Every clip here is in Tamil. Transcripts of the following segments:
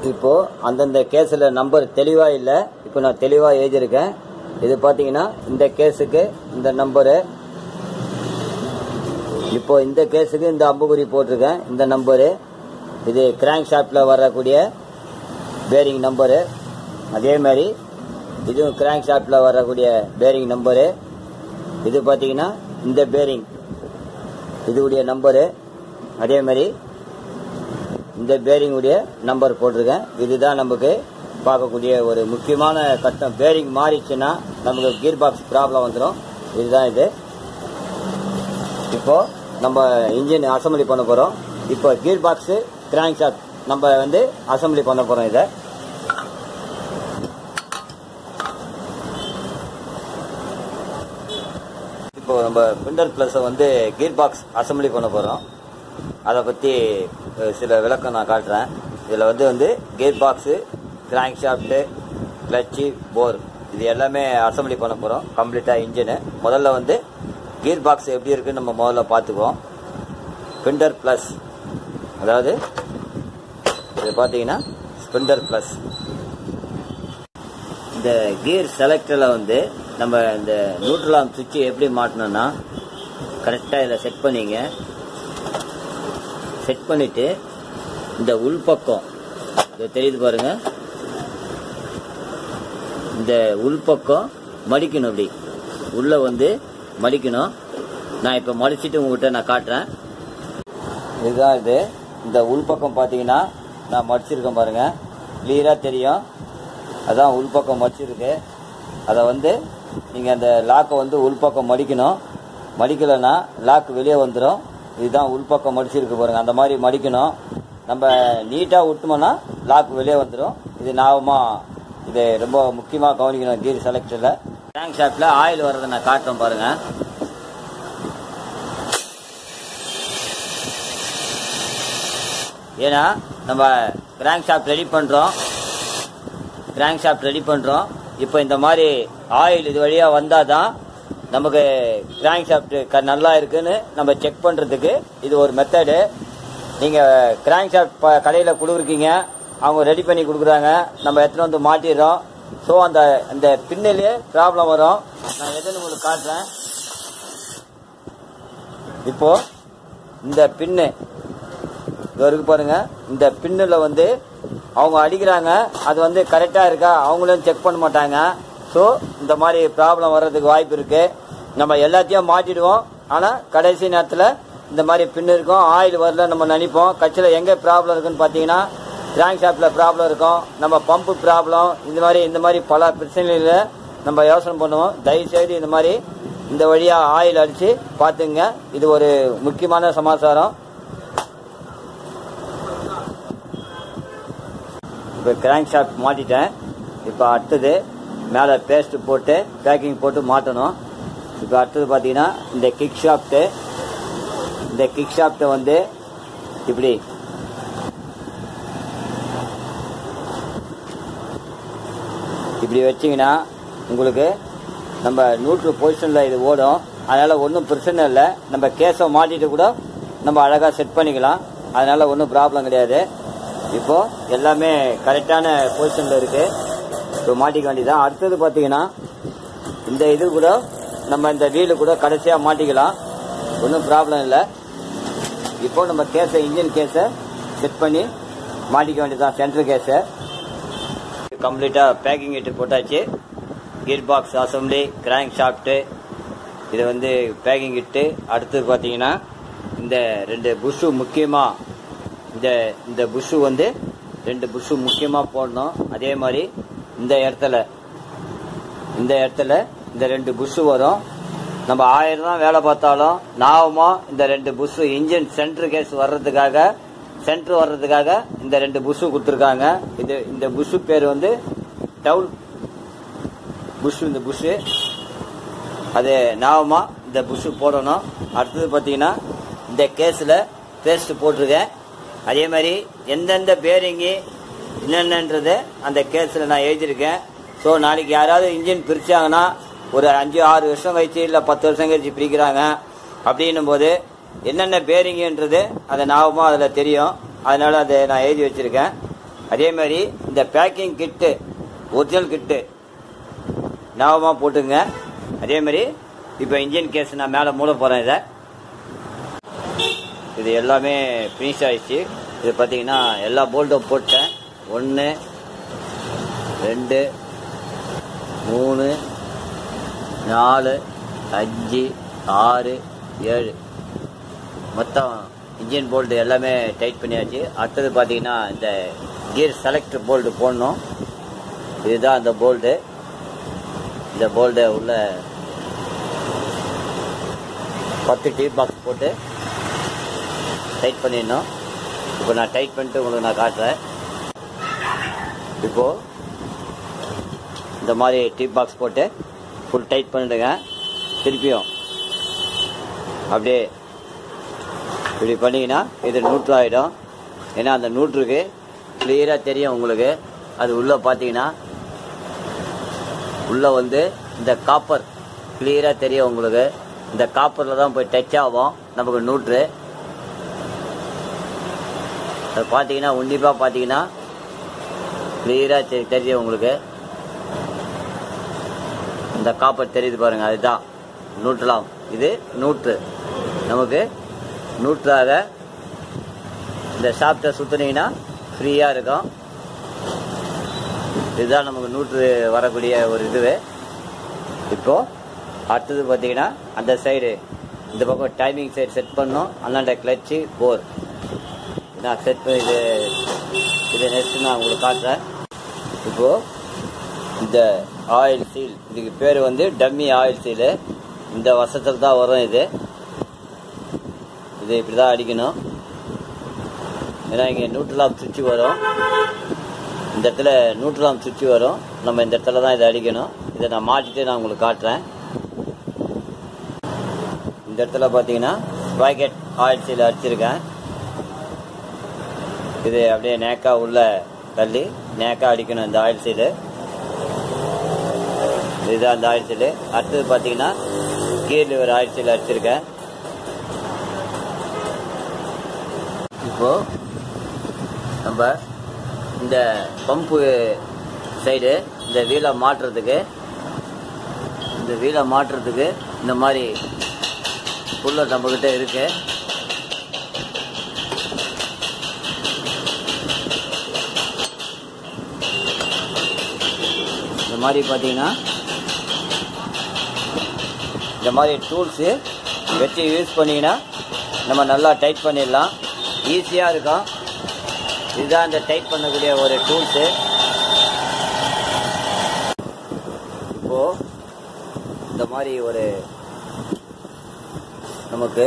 இப்போ அந்தந்த கேஸில் நம்பர் தெளிவாக இல்லை இப்போ நான் தெளிவாக எழுதியிருக்கேன் இது பார்த்தீங்கன்னா இந்த கேஸுக்கு இந்த நம்பரு இப்போ இந்த கேஸுக்கு இந்த அம்புகுறி போட்டிருக்கேன் இந்த நம்பரு இது கிராங்க் ஷாப்பில் வரக்கூடிய பேரிங் நம்பரு அதே மாதிரி இதுவும் கிராங்க் ஷாப்பில் வரக்கூடிய பேரிங் நம்பரு இது பார்த்தீங்கன்னா இந்த பேரிங் இதுடைய நம்பரு அதே மாதிரி இந்த பேரிங் உடைய நம்பர் போட்டிருக்கேன் இதுதான் நமக்கு பார்க்கக்கூடிய ஒரு முக்கியமான கட்டம் பேரிங் மாறிச்சுன்னா நமக்கு கீர் பாக்ஸ் ப்ராப்ளம் வந்துடும் இதுதான் இது இப்போ நம்ம இன்ஜின் அசம்பிளி பண்ண போறோம் இப்போ கீர் பாக்ஸ் கிராங்க் ஷாப் நம்ம வந்து அசம்பிளி பண்ண போறோம் இதை இப்போ நம்ம பிண்டர் பிளஸை வந்து கீர் பாக்ஸ் அசம்பிளி பண்ண போறோம் அதை பற்றி சில விளக்கம் நான் காட்டுறேன் இதில் வந்து வந்து gear box crank shaft clutch bore இது எல்லாமே அசம்பிளி பண்ண போகிறோம் கம்ப்ளீட்டாக இன்ஜினு முதல்ல வந்து கீர் பாக்ஸ் எப்படி இருக்குன்னு நம்ம முதல்ல பார்த்துக்குவோம் ஸ்பிண்டர் ப்ளஸ் அதாவது இது பார்த்தீங்கன்னா ஸ்பிண்டர் ப்ளஸ் இந்த கியர் செலக்டரில் வந்து நம்ம இந்த நியூட்ரலாம் சுவிட்சு எப்படி மாட்டணும்னா கரெக்டாக இதில் செட் பண்ணிங்க செட் பண்ணிட்டு இந்த உள்பக்கம் இது தெரியுது பாருங்க இந்த உள்பக்கம் மடிக்கணும் இப்படி உள்ள வந்து மடிக்கணும் நான் இப்போ மடிச்சிட்டு உங்ககிட்ட நான் காட்டுறேன் இதுதான் இது இந்த உள்பக்கம் பார்த்தீங்கன்னா நான் மடிச்சிருக்கேன் பாருங்க கிளியராக தெரியும் அதான் உள்பக்கம் மடிச்சிருக்கு அதை வந்து நீங்கள் அந்த லாக்கை வந்து உள்பக்கம் மடிக்கணும் மடிக்கலைன்னா லாக் வெளியே வந்துடும் இதுதான் உள்பக்கம் மடிச்சிருக்கு பாருங்க அந்த மாதிரி மடிக்கணும் நம்ம நீட்டாக விட்டோம்னா லாக் வெளியே வந்துடும் இது ஞாபகமாக இது ரொம்ப முக்கியமாக கவனிக்கணும் கீர் செலக்டரில் டேங்க் ஷாப்பில் ஆயில் வர்றதை நான் காட்டுறேன் பாருங்க ஏன்னா நம்ம கிராங்க் ஷாப் ரெடி பண்ணுறோம் கிராங்க் ஷாப் ரெடி பண்ணுறோம் இப்போ இந்த மாதிரி ஆயில் இது வழியாக வந்தால் தான் நமக்கு கிராங்க் ஷாஃப்ட் க நல்லா இருக்குன்னு நம்ம செக் பண்ணுறதுக்கு இது ஒரு மெத்தடு நீங்கள் கிராங்க் ஷாஃப்ட் ப கடையில் கொடுக்குறீங்க அவங்க ரெடி பண்ணி கொடுக்குறாங்க நம்ம எத்தனை வந்து மாட்டிடுறோம் ஸோ அந்த அந்த பின்னிலே ப்ராப்ளம் வரும் நான் எதுன்னு உங்களுக்கு காட்டுறேன் இப்போ இந்த பின்னு இது இருக்கு பாருங்க இந்த பின்னில் வந்து அவங்க அடிக்கிறாங்க அது வந்து கரெக்டாக இருக்கா அவங்களும் செக் பண்ண மாட்டாங்க ஸோ இந்த மாதிரி ப்ராப்ளம் வர்றதுக்கு வாய்ப்பு இருக்கு நம்ம எல்லாத்தையும் மாட்டிடுவோம் ஆனால் கடைசி நேரத்தில் இந்த மாதிரி பின் இருக்கும் ஆயில் வரல நம்ம நினைப்போம் கட்சியில் எங்கே ப்ராப்ளம் இருக்குன்னு பார்த்தீங்கன்னா கிராங்க் ஷாப்பில் ப்ராப்ளம் இருக்கும் நம்ம பம்பு ப்ராப்ளம் இந்த மாதிரி இந்த மாதிரி பல பிரச்சனைகளில் நம்ம யோசனை பண்ணுவோம் தயவுசெய்து இந்த மாதிரி இந்த வழியாக ஆயில் அடித்து பார்த்துங்க இது ஒரு முக்கியமான சமாச்சாரம் இப்போ கிராங்க் ஷாப் மாட்டிட்டேன் இப்போ அடுத்தது மேலே பேஸ்ட் போட்டு பேக்கிங் போட்டு மாட்டணும் இப்போ அடுத்தது பார்த்தீங்கன்னா இந்த கிக் ஷாப்ட்டு இந்த கிக் ஷாப்ட்டை வந்து இப்படி இப்படி வச்சிங்கன்னா உங்களுக்கு நம்ம நூற்று பொசிஷனில் இது ஓடும் அதனால் ஒன்றும் பிரச்சனை இல்லை நம்ம கேஸை மாட்டிட்டு கூட நம்ம அழகாக செட் பண்ணிக்கலாம் அதனால் ஒன்றும் ப்ராப்ளம் கிடையாது இப்போ எல்லாமே கரெக்டான பொசிஷனில் இருக்கு இப்போ மாட்டிக்க வேண்டியதான் அடுத்தது பார்த்தீங்கன்னா இந்த இது கூட நம்ம இந்த வீலு கூட கடைசியாக மாட்டிக்கலாம் ஒன்றும் ப்ராப்ளம் இல்லை இப்போ நம்ம கேஸை இன்ஜின் கேஸை செட் பண்ணி மாட்டிக்க வேண்டியதான் சென்ட்ரல் கேஸை கம்ப்ளீட்டாக பேக்கிங் இட்டு போட்டாச்சு gear box assembly crank shaft இதை வந்து பேக்கிங் இட்டு அடுத்தது பார்த்தீங்கன்னா இந்த ரெண்டு புஷ்ஷு முக்கியமாக இந்த இந்த புஷ்ஷு வந்து ரெண்டு புஷ்ஷு முக்கியமாக போடணும் அதே மாதிரி இந்த இடத்துல இந்த இடத்துல இந்த ரெண்டு புஷ்ஷு வரும் நம்ம ஆயிரம் தான் வேலை பார்த்தாலும் நாவமா இந்த ரெண்டு புஷ்ஷு இன்ஜின் சென்ட்ரு கேஸ் வர்றதுக்காக சென்ட்ரு வர்றதுக்காக இந்த ரெண்டு புஷ்ஷு கொடுத்துருக்காங்க இது இந்த புஷ்ஷு பேர் வந்து டவுல் புஷ்ஷு இந்த புஷ்ஷு அது நாவமா இந்த புஷ்ஷு போடணும் அடுத்தது பார்த்தீங்கன்னா இந்த கேஸில் பேஸ்ட் போட்டிருக்கேன் அதே மாதிரி எந்தெந்த பேரிங்கு என்னென்னன்றதை அந்த கேஸில் நான் எழுதியிருக்கேன் ஸோ நாளைக்கு யாராவது இன்ஜின் பிரிச்சாங்கன்னா ஒரு அஞ்சு ஆறு வருஷம் கழிச்சு இல்லை பத்து வருஷம் கழிச்சு பிரிக்கிறாங்க அப்படின்னும் போது என்னென்ன பேரிங்குன்றது அதை ஞாபகமாக அதில் தெரியும் அதனால அதை நான் எழுதி வச்சிருக்கேன் அதே மாதிரி இந்த பேக்கிங் கிட்டு ஒரிஜினல் கிட்டு ஞாபகமாக போட்டுங்க அதே மாதிரி இப்போ இன்ஜின் கேஸ் நான் மேலே மூட போகிறேன் இதை இது எல்லாமே ஃபினிஷ் ஆயிடுச்சு இது பார்த்தீங்கன்னா எல்லா போல்ட்டும் போட்டேன் ஒன்று ரெண்டு மூணு நாலு அஞ்சு ஆறு ஏழு மொத்தம் இன்ஜின் போல்டு எல்லாமே டைட் பண்ணியாச்சு அடுத்தது பார்த்தீங்கன்னா இந்த கியர் செலக்டர் போல்டு போடணும் இதுதான் அந்த போல்டு இந்த போல்டு உள்ள பத்து டீ பாக்ஸ் போட்டு டைட் பண்ணிடணும் இப்போ நான் டைட் பண்ணிட்டு உங்களுக்கு நான் காட்டுறேன் இப்போ இந்த மாதிரி டீ பாக்ஸ் போட்டு ஃபுல் டைட் பண்ணிடுங்க திருப்பியும் அப்படியே இப்படி பண்ணீங்கன்னா இது நூற்று ஆகிடும் ஏன்னா அந்த நூற்றுக்கு கிளியராக தெரியும் உங்களுக்கு அது உள்ளே பார்த்தீங்கன்னா உள்ளே வந்து இந்த காப்பர் கிளியராக தெரியும் உங்களுக்கு இந்த காப்பரில் தான் போய் டச் ஆகும் நமக்கு நூற்று அது பார்த்தீங்கன்னா உன்னிப்பாக பார்த்தீங்கன்னா கிளியராக தெ தெரியும் உங்களுக்கு இந்த காப்பர் தெரியுது பாருங்க அதுதான் நூற்றலாம் இது நூற்று நமக்கு நூற்றாக இந்த ஷாப்டை சுற்றுனீங்கன்னா ஃப்ரீயாக இருக்கும் இதுதான் நமக்கு நூற்று வரக்கூடிய ஒரு இதுவு இப்போ அடுத்தது பார்த்தீங்கன்னா அந்த சைடு இந்த பக்கம் டைமிங் சைடு செட் பண்ணோம் அந்தாண்ட கிளச்சு போர் நான் செட் பண்ணி இது இது நெக்ஸ்ட் நான் உங்களுக்கு காட்டுறேன் இப்போ இந்த ஆயில் சீல் இதுக்கு பேர் வந்து டம்மி ஆயில் சீலு இந்த வருஷத்தில் தான் வரும் இது இது இப்படி தான் அடிக்கணும் ஏன்னா இங்கே நியூட்ரலாம் சுவிட்ச் வரும் இந்த இடத்துல நியூட்ரலாம் சுவிட்ச் வரும் நம்ம இந்த இடத்துல தான் இதை அடிக்கணும் இதை நான் மாட்டிட்டு நான் உங்களுக்கு காட்டுறேன் இந்த இடத்துல பார்த்தீங்கன்னா பாக்கெட் ஆயில் சீல் அடிச்சிருக்கேன் இது அப்படியே நேக்கா உள்ள தள்ளி நேக்கா அடிக்கணும் இந்த ஆயில் சீலு இதுதான் அந்த ஆயில் சீலு அடுத்தது பார்த்தீங்கன்னா கீழ் ஒரு ஆயில் சீல் அடிச்சிருக்கேன் இப்போ நம்ம இந்த பம்பு சைடு இந்த வீலை மாட்டுறதுக்கு இந்த வீலை மாட்டுறதுக்கு இந்த மாதிரி புல்ல நம்மக்கிட்ட இருக்கு இந்த மாதிரி பார்த்தீங்கன்னா இந்த மாதிரி டூல்ஸு வச்சு யூஸ் பண்ணிங்கன்னா நம்ம நல்லா டைட் பண்ணிடலாம் ஈஸியாக இருக்கும் இதுதான் இந்த டைட் பண்ணக்கூடிய ஒரு டூல்ஸு இப்போ இந்த மாதிரி ஒரு நமக்கு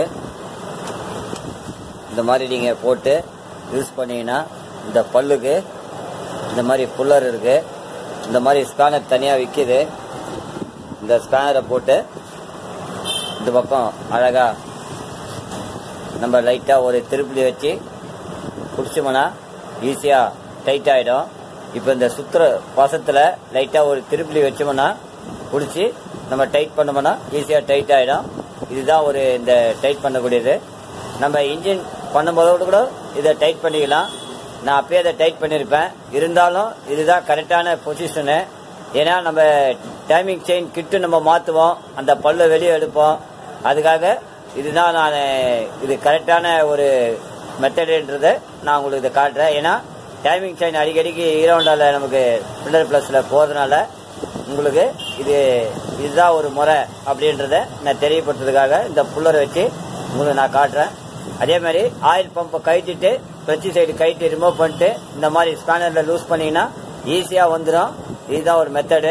இந்த மாதிரி நீங்கள் போட்டு யூஸ் பண்ணீங்கன்னா இந்த பல்லுக்கு இந்த மாதிரி புல்லர் இருக்கு இந்த மாதிரி ஸ்கேனர் தனியாக விற்கிது இந்த ஸ்கேனரை போட்டு இந்த பக்கம் அழகாக நம்ம லைட்டாக ஒரு திருப்பி வச்சு பிடிச்சோம்னா ஈஸியாக டைட் ஆகிடும் இப்போ இந்த சுத்துற பாசத்தில் லைட்டாக ஒரு திருப்பி வச்சோம்னா பிடிச்சி நம்ம டைட் பண்ணோம்னா ஈஸியாக டைட் ஆகிடும் இதுதான் ஒரு இந்த டைட் பண்ணக்கூடியது நம்ம இன்ஜின் பண்ணும்போதோடு கூட இதை டைட் பண்ணிக்கலாம் நான் அப்பயே அதை டைட் பண்ணியிருப்பேன் இருந்தாலும் இதுதான் கரெக்டான பொசிஷனு ஏன்னா நம்ம டைமிங் செயின் கிட்டு நம்ம மாற்றுவோம் அந்த பல்லை வெளியே எடுப்போம் அதுக்காக இதுதான் நான் இது கரெக்டான ஒரு மெத்தடுன்றதை நான் உங்களுக்கு இதை காட்டுறேன் ஏன்னா டைமிங் செயின் அடிக்கடிக்கு ஹீரோண்டாவில் நமக்கு பில்லர் ப்ளஸில் போகிறதுனால உங்களுக்கு இது இதுதான் ஒரு முறை அப்படின்றத நான் தெரியப்படுத்துறதுக்காக இந்த புல்லரை வச்சு உங்களுக்கு நான் காட்டுறேன் அதே மாதிரி ஆயில் பம்பை கழட்டிட்டு பிரச்சி சைடு கழட்டி ரிமூவ் பண்ணிட்டு இந்த மாதிரி ஸ்பேனரில் லூஸ் பண்ணீங்கன்னா ஈஸியாக வந்துடும் இதுதான் ஒரு மெத்தடு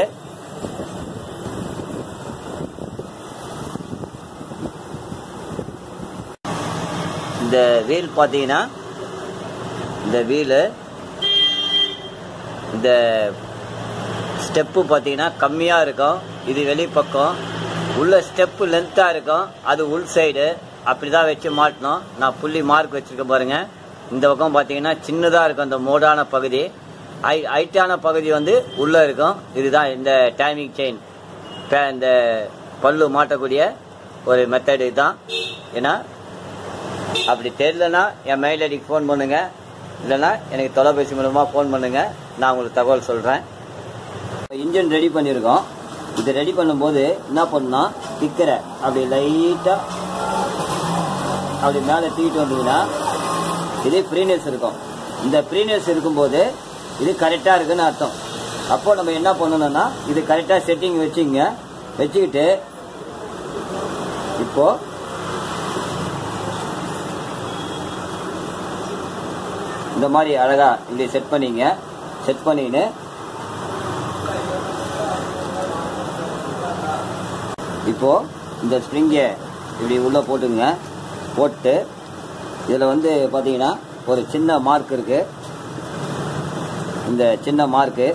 இந்த வீல் பார்த்தீங்கன்னா இந்த வீலு இந்த ஸ்டெப்பு பார்த்தீங்கன்னா கம்மியாக இருக்கும் இது வெளிப்பக்கம் உள்ள ஸ்டெப்பு லென்த்தாக இருக்கும் அது உள் சைடு அப்படி தான் வச்சு மாட்டணும் நான் புள்ளி மார்க் வச்சுருக்கேன் பாருங்க இந்த பக்கம் பார்த்தீங்கன்னா சின்னதாக இருக்கும் அந்த மோடான பகுதி ஹை ஹைட்டான பகுதி வந்து உள்ளே இருக்கும் இதுதான் இந்த டைமிங் செயின் இந்த பல்லு மாட்டக்கூடிய ஒரு மெத்தடு தான் ஏன்னா அப்படி தெரியலனா என் மெயில் ஐடிக்கு ஃபோன் பண்ணுங்க இல்லைன்னா எனக்கு தொலைபேசி மூலமாக ஃபோன் பண்ணுங்கள் நான் உங்களுக்கு தகவல் சொல்கிறேன் இன்ஜின் ரெடி பண்ணியிருக்கோம் இது ரெடி பண்ணும்போது என்ன பண்ணால் கிக்கரை அப்படி லைட்டாக அப்படி மேலே தூக்கிட்டு வந்தீங்கன்னா இது ஃப்ரீனஸ் இருக்கும் இந்த ஃப்ரீனஸ் இருக்கும்போது இது கரெக்டாக இருக்குன்னு அர்த்தம் அப்போ நம்ம என்ன பண்ணணும்னா இது கரெக்டாக செட்டிங் வச்சுங்க வச்சுக்கிட்டு இப்போ இந்த மாதிரி அழகா இப்படி செட் பண்ணிங்க செட் பண்ணின்னு இப்போ இந்த ஸ்ப்ரிங்கை இப்படி உள்ள போட்டுங்க போட்டு இதில் வந்து பார்த்தீங்கன்னா ஒரு சின்ன மார்க் இருக்கு இந்த சின்ன மார்க்கு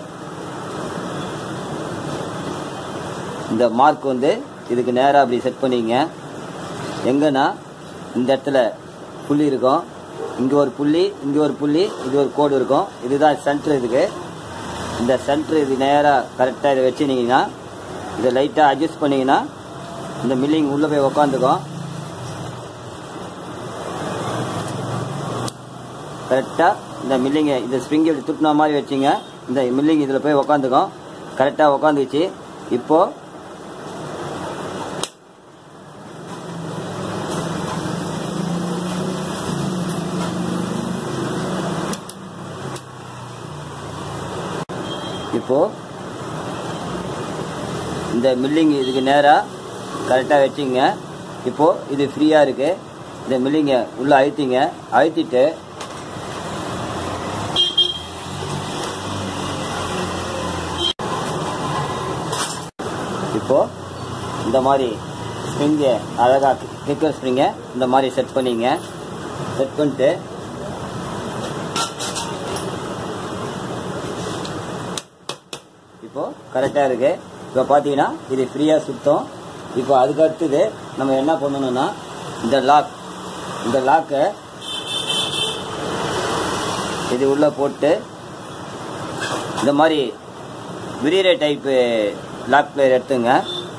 இந்த மார்க் வந்து இதுக்கு நேராக அப்படி செட் பண்ணிங்க எங்கன்னா இந்த இடத்துல புள்ளி இருக்கும் இங்கே ஒரு புள்ளி இங்கே ஒரு புள்ளி இது ஒரு கோடு இருக்கும் இதுதான் சென்டர் இதுக்கு இந்த சென்டர் இது நேராக கரெக்டாக இதை வச்சுனீங்கன்னா இதை லைட்டாக அட்ஜஸ்ட் பண்ணிங்கன்னா இந்த மில்லிங் உள்ளே போய் உக்காந்துக்கும் கரெக்டாக இந்த மில்லிங்கை இந்த ஸ்ப்ரிங்கை இப்படி துட்டின மாதிரி வச்சிங்க இந்த மில்லிங் இதில் போய் உக்காந்துக்கும் கரெக்டாக உக்காந்துச்சு இப்போது இப்போ இந்த மில்லிங் இதுக்கு நேராக கரெக்டாக வச்சிங்க இப்போ இது ஃப்ரீயாக இருக்கு இந்த மில்லிங்கை உள்ள அழுத்திங்க அழுத்திட்டு இப்போ இந்த மாதிரி ஸ்ப்ரிங்கை அழகாக கிக்கர் ஸ்ப்ரிங்கை இந்த மாதிரி செட் பண்ணிங்க செட் பண்ணிட்டு இப்போ கரெக்டாக இருக்கு இப்போ பார்த்தீங்கன்னா இது ஃப்ரீயாக சுத்தம் இப்போ அதுக்கு அடுத்தது நம்ம என்ன பண்ணணும்னா இந்த லாக் இந்த லாக்கை இது உள்ளே போட்டு இந்த மாதிரி விரிகிற டைப்பு லாக் பிளேயர் எடுத்துங்க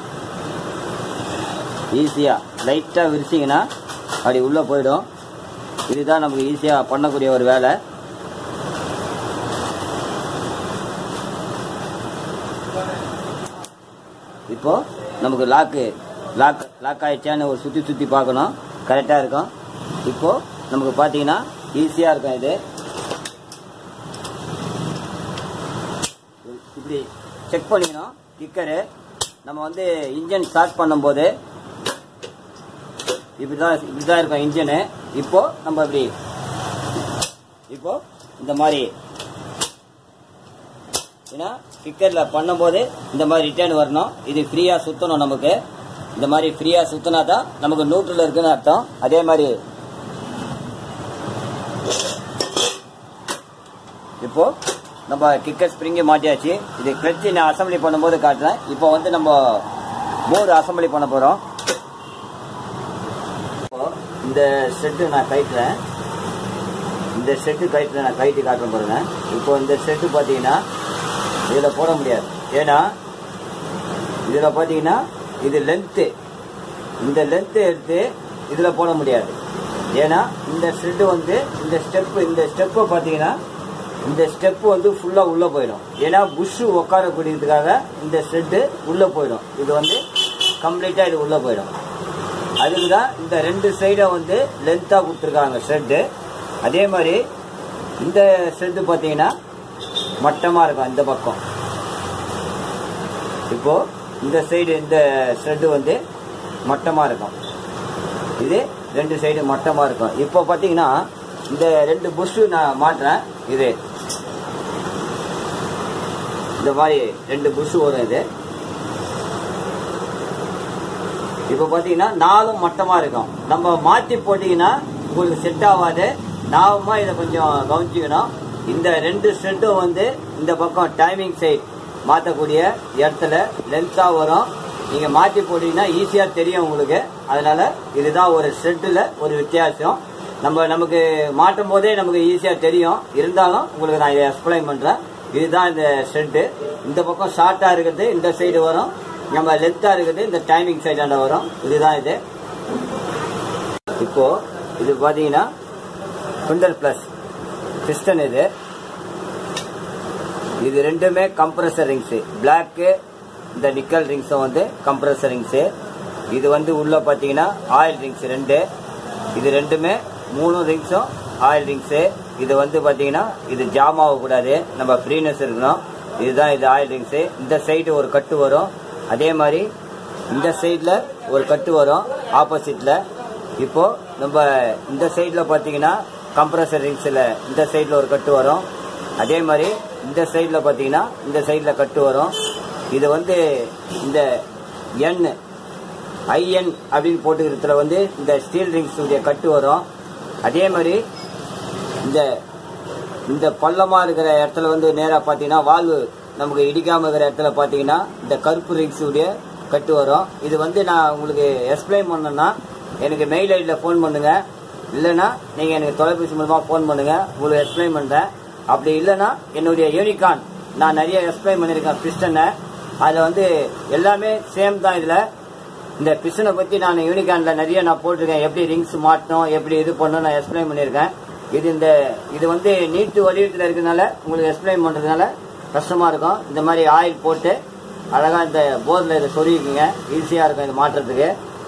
ஈஸியாக லைட்டாக விரிச்சிங்கன்னா அப்படி உள்ளே போயிடும் இதுதான் நமக்கு ஈஸியாக பண்ணக்கூடிய ஒரு வேலை இப்போ நமக்கு லாக்கு லாக் லாக் ஆயிடுச்சான்னு ஒரு சுற்றி சுற்றி பார்க்கணும் கரெக்டாக இருக்கும் இப்போ நமக்கு பார்த்தீங்கன்னா ஈஸியாக இருக்கும் இது இப்படி செக் பண்ணிக்கணும் கிக்கரு நம்ம வந்து இன்ஜின் ஸ்டார்ட் பண்ணும்போது இப்படி தான் இப்படி தான் இருக்கும் இன்ஜினு இப்போ நம்ம இப்படி இப்போ இந்த மாதிரி ஏன்னா கிக்கரில் பண்ணும்போது இந்த மாதிரி ரிட்டர்ன் வரணும் இது ஃப்ரீயாக சுற்றணும் நமக்கு இந்த மாதிரி ஃப்ரீயாக சுற்றினா தான் நமக்கு நியூட்ரல் இருக்குன்னு அர்த்தம் அதே மாதிரி இப்போ நம்ம கிக்கர் ஸ்ப்ரிங்கை மாட்டியாச்சு இது கிளச்சு நான் அசம்பிளி பண்ணும்போது காட்டுறேன் இப்போ வந்து நம்ம போர்டு அசம்பிளி பண்ண போகிறோம் இந்த செட்டு நான் கயிட்டுறேன் இந்த செட்டு கயிற்றுல நான் கயிட்டு காட்டுறேன் பாருங்க இப்போ இந்த செட்டு பார்த்தீங்கன்னா இதில் போட முடியாது ஏன்னா இதில் பார்த்தீங்கன்னா இது லென்த்து இந்த லென்த்து எடுத்து இதில் போட முடியாது ஏன்னா இந்த ஸ்டெட்டு வந்து இந்த ஸ்டெப்பு இந்த ஸ்டெப்பை பார்த்தீங்கன்னா இந்த ஸ்டெப்பு வந்து ஃபுல்லாக உள்ளே போயிடும் ஏன்னா புஷ்ஷு உட்காரக்கூடியதுக்காக இந்த ஸ்டெட்டு உள்ளே போயிடும் இது வந்து கம்ப்ளீட்டாக இது உள்ளே போயிடும் அதுக்கு தான் இந்த ரெண்டு சைடை வந்து லென்த்தாக கொடுத்துருக்காங்க ஷெட்டு அதே மாதிரி இந்த ஷெட்டு பார்த்தீங்கன்னா மட்டமாக இருக்கும் இந்த பக்கம் இப்போ இந்த சைடு இந்த ஷெட்டு வந்து மட்டமாக இருக்கும் இது ரெண்டு சைடு மட்டமாக இருக்கும் இப்போ பார்த்தீங்கன்னா இந்த ரெண்டு புஷ்ஷு நான் மாட்டுறேன் இது இந்த மாதிரி ரெண்டு புஷ்ஷு வரும் இது இப்போ பார்த்தீங்கன்னா நாலும் மட்டமாக இருக்கும் நம்ம மாற்றி போட்டிங்கன்னா உங்களுக்கு செட் ஆகாது நாமமா இதை கொஞ்சம் கவனிச்சுக்கணும் இந்த ரெண்டு ஸ்ட்ரெட்டும் வந்து இந்த பக்கம் டைமிங் சைட் மாற்றக்கூடிய இடத்துல லென்த்தாக வரும் நீங்கள் மாற்றி போட்டீங்கன்னா ஈஸியாக தெரியும் உங்களுக்கு அதனால இதுதான் ஒரு ஸ்ட்ரெட்டில் ஒரு வித்தியாசம் நம்ம நமக்கு மாட்டும் போதே நமக்கு ஈஸியாக தெரியும் இருந்தாலும் உங்களுக்கு நான் இதை எக்ஸ்பிளைன் பண்ணுறேன் இதுதான் இந்த ஸ்ட்ரெட்டு இந்த பக்கம் ஷார்ட்டாக இருக்கிறது இந்த சைடு வரும் நம்ம லென்த்தாக இருக்குது இந்த டைமிங் சைடாண்ட வரும் இதுதான் இது இப்போ இது பார்த்தீங்கன்னா குண்டல் ப்ளஸ் பிஸ்டன் இது இது ரெண்டுமே கம்ப்ரஸர் ரிங்ஸ் பிளாக்கு இந்த நிக்கல் ரிங்ஸும் வந்து கம்ப்ரஸர் ரிங்ஸு இது வந்து உள்ள பார்த்தீங்கன்னா ஆயில் ரிங்ஸ் ரெண்டு இது ரெண்டுமே மூணு ரிங்ஸும் ஆயில் ரிங்ஸு இது வந்து பார்த்தீங்கன்னா இது ஜாம் ஆகக்கூடாது நம்ம ஃப்ரீனஸ் இருக்கணும் இதுதான் இது ஆயில் ரிங்ஸு இந்த சைடு ஒரு கட்டு வரும் அதே மாதிரி இந்த சைடில் ஒரு கட்டு வரும் ஆப்போசிட்டில் இப்போ நம்ம இந்த சைடில் பார்த்தீங்கன்னா கம்ப்ரஸர் ரிங்ஸில் இந்த சைடில் ஒரு கட்டு வரும் அதே மாதிரி இந்த சைடில் பார்த்தீங்கன்னா இந்த சைடில் கட்டு வரும் இது வந்து இந்த எண் ஐஎன் அப்படின்னு போட்டுக்கிறதுல வந்து இந்த ஸ்டீல் ரிங்ஸ் உடைய கட்டு வரும் அதே மாதிரி இந்த இந்த பள்ளமா இருக்கிற இடத்துல வந்து நேரா பார்த்தீங்கன்னா வால்வு நமக்கு இடிக்காம இருக்கிற இடத்துல பார்த்தீங்கன்னா இந்த கருப்பு ரிங்ஸ் உடைய கட்டு வரும் இது வந்து நான் உங்களுக்கு எக்ஸ்பிளைன் பண்ணணும்னா எனக்கு மெயில் ஐடியில் ஃபோன் பண்ணுங்க இல்லைன்னா நீங்கள் எனக்கு தொலைபேசி மூலமாக ஃபோன் பண்ணுங்க உங்களுக்கு எக்ஸ்பிளைன் பண்ணுறேன் அப்படி இல்லைன்னா என்னுடைய யூனிகான் நான் நிறைய எக்ஸ்பிளைன் பண்ணியிருக்கேன் பிஸ்டனை அதில் வந்து எல்லாமே சேம் தான் இதில் இந்த பிஸ்டனை பற்றி நான் யூனிகானில் நிறைய நான் போட்டிருக்கேன் எப்படி ரிங்ஸ் மாட்டணும் எப்படி இது பண்ணணும் நான் எக்ஸ்பிளைன் பண்ணியிருக்கேன் இது இந்த இது வந்து நீட்டு வடிவத்தில் இருக்கிறதுனால உங்களுக்கு எக்ஸ்பிளைன் பண்ணுறதுனால கஷ்டமாக இருக்கும் இந்த மாதிரி ஆயில் போட்டு அழகாக இந்த போர்டில் இதை சொருகிக்குங்க ஈஸியாக இருக்கும் இது மாட்டுறதுக்கு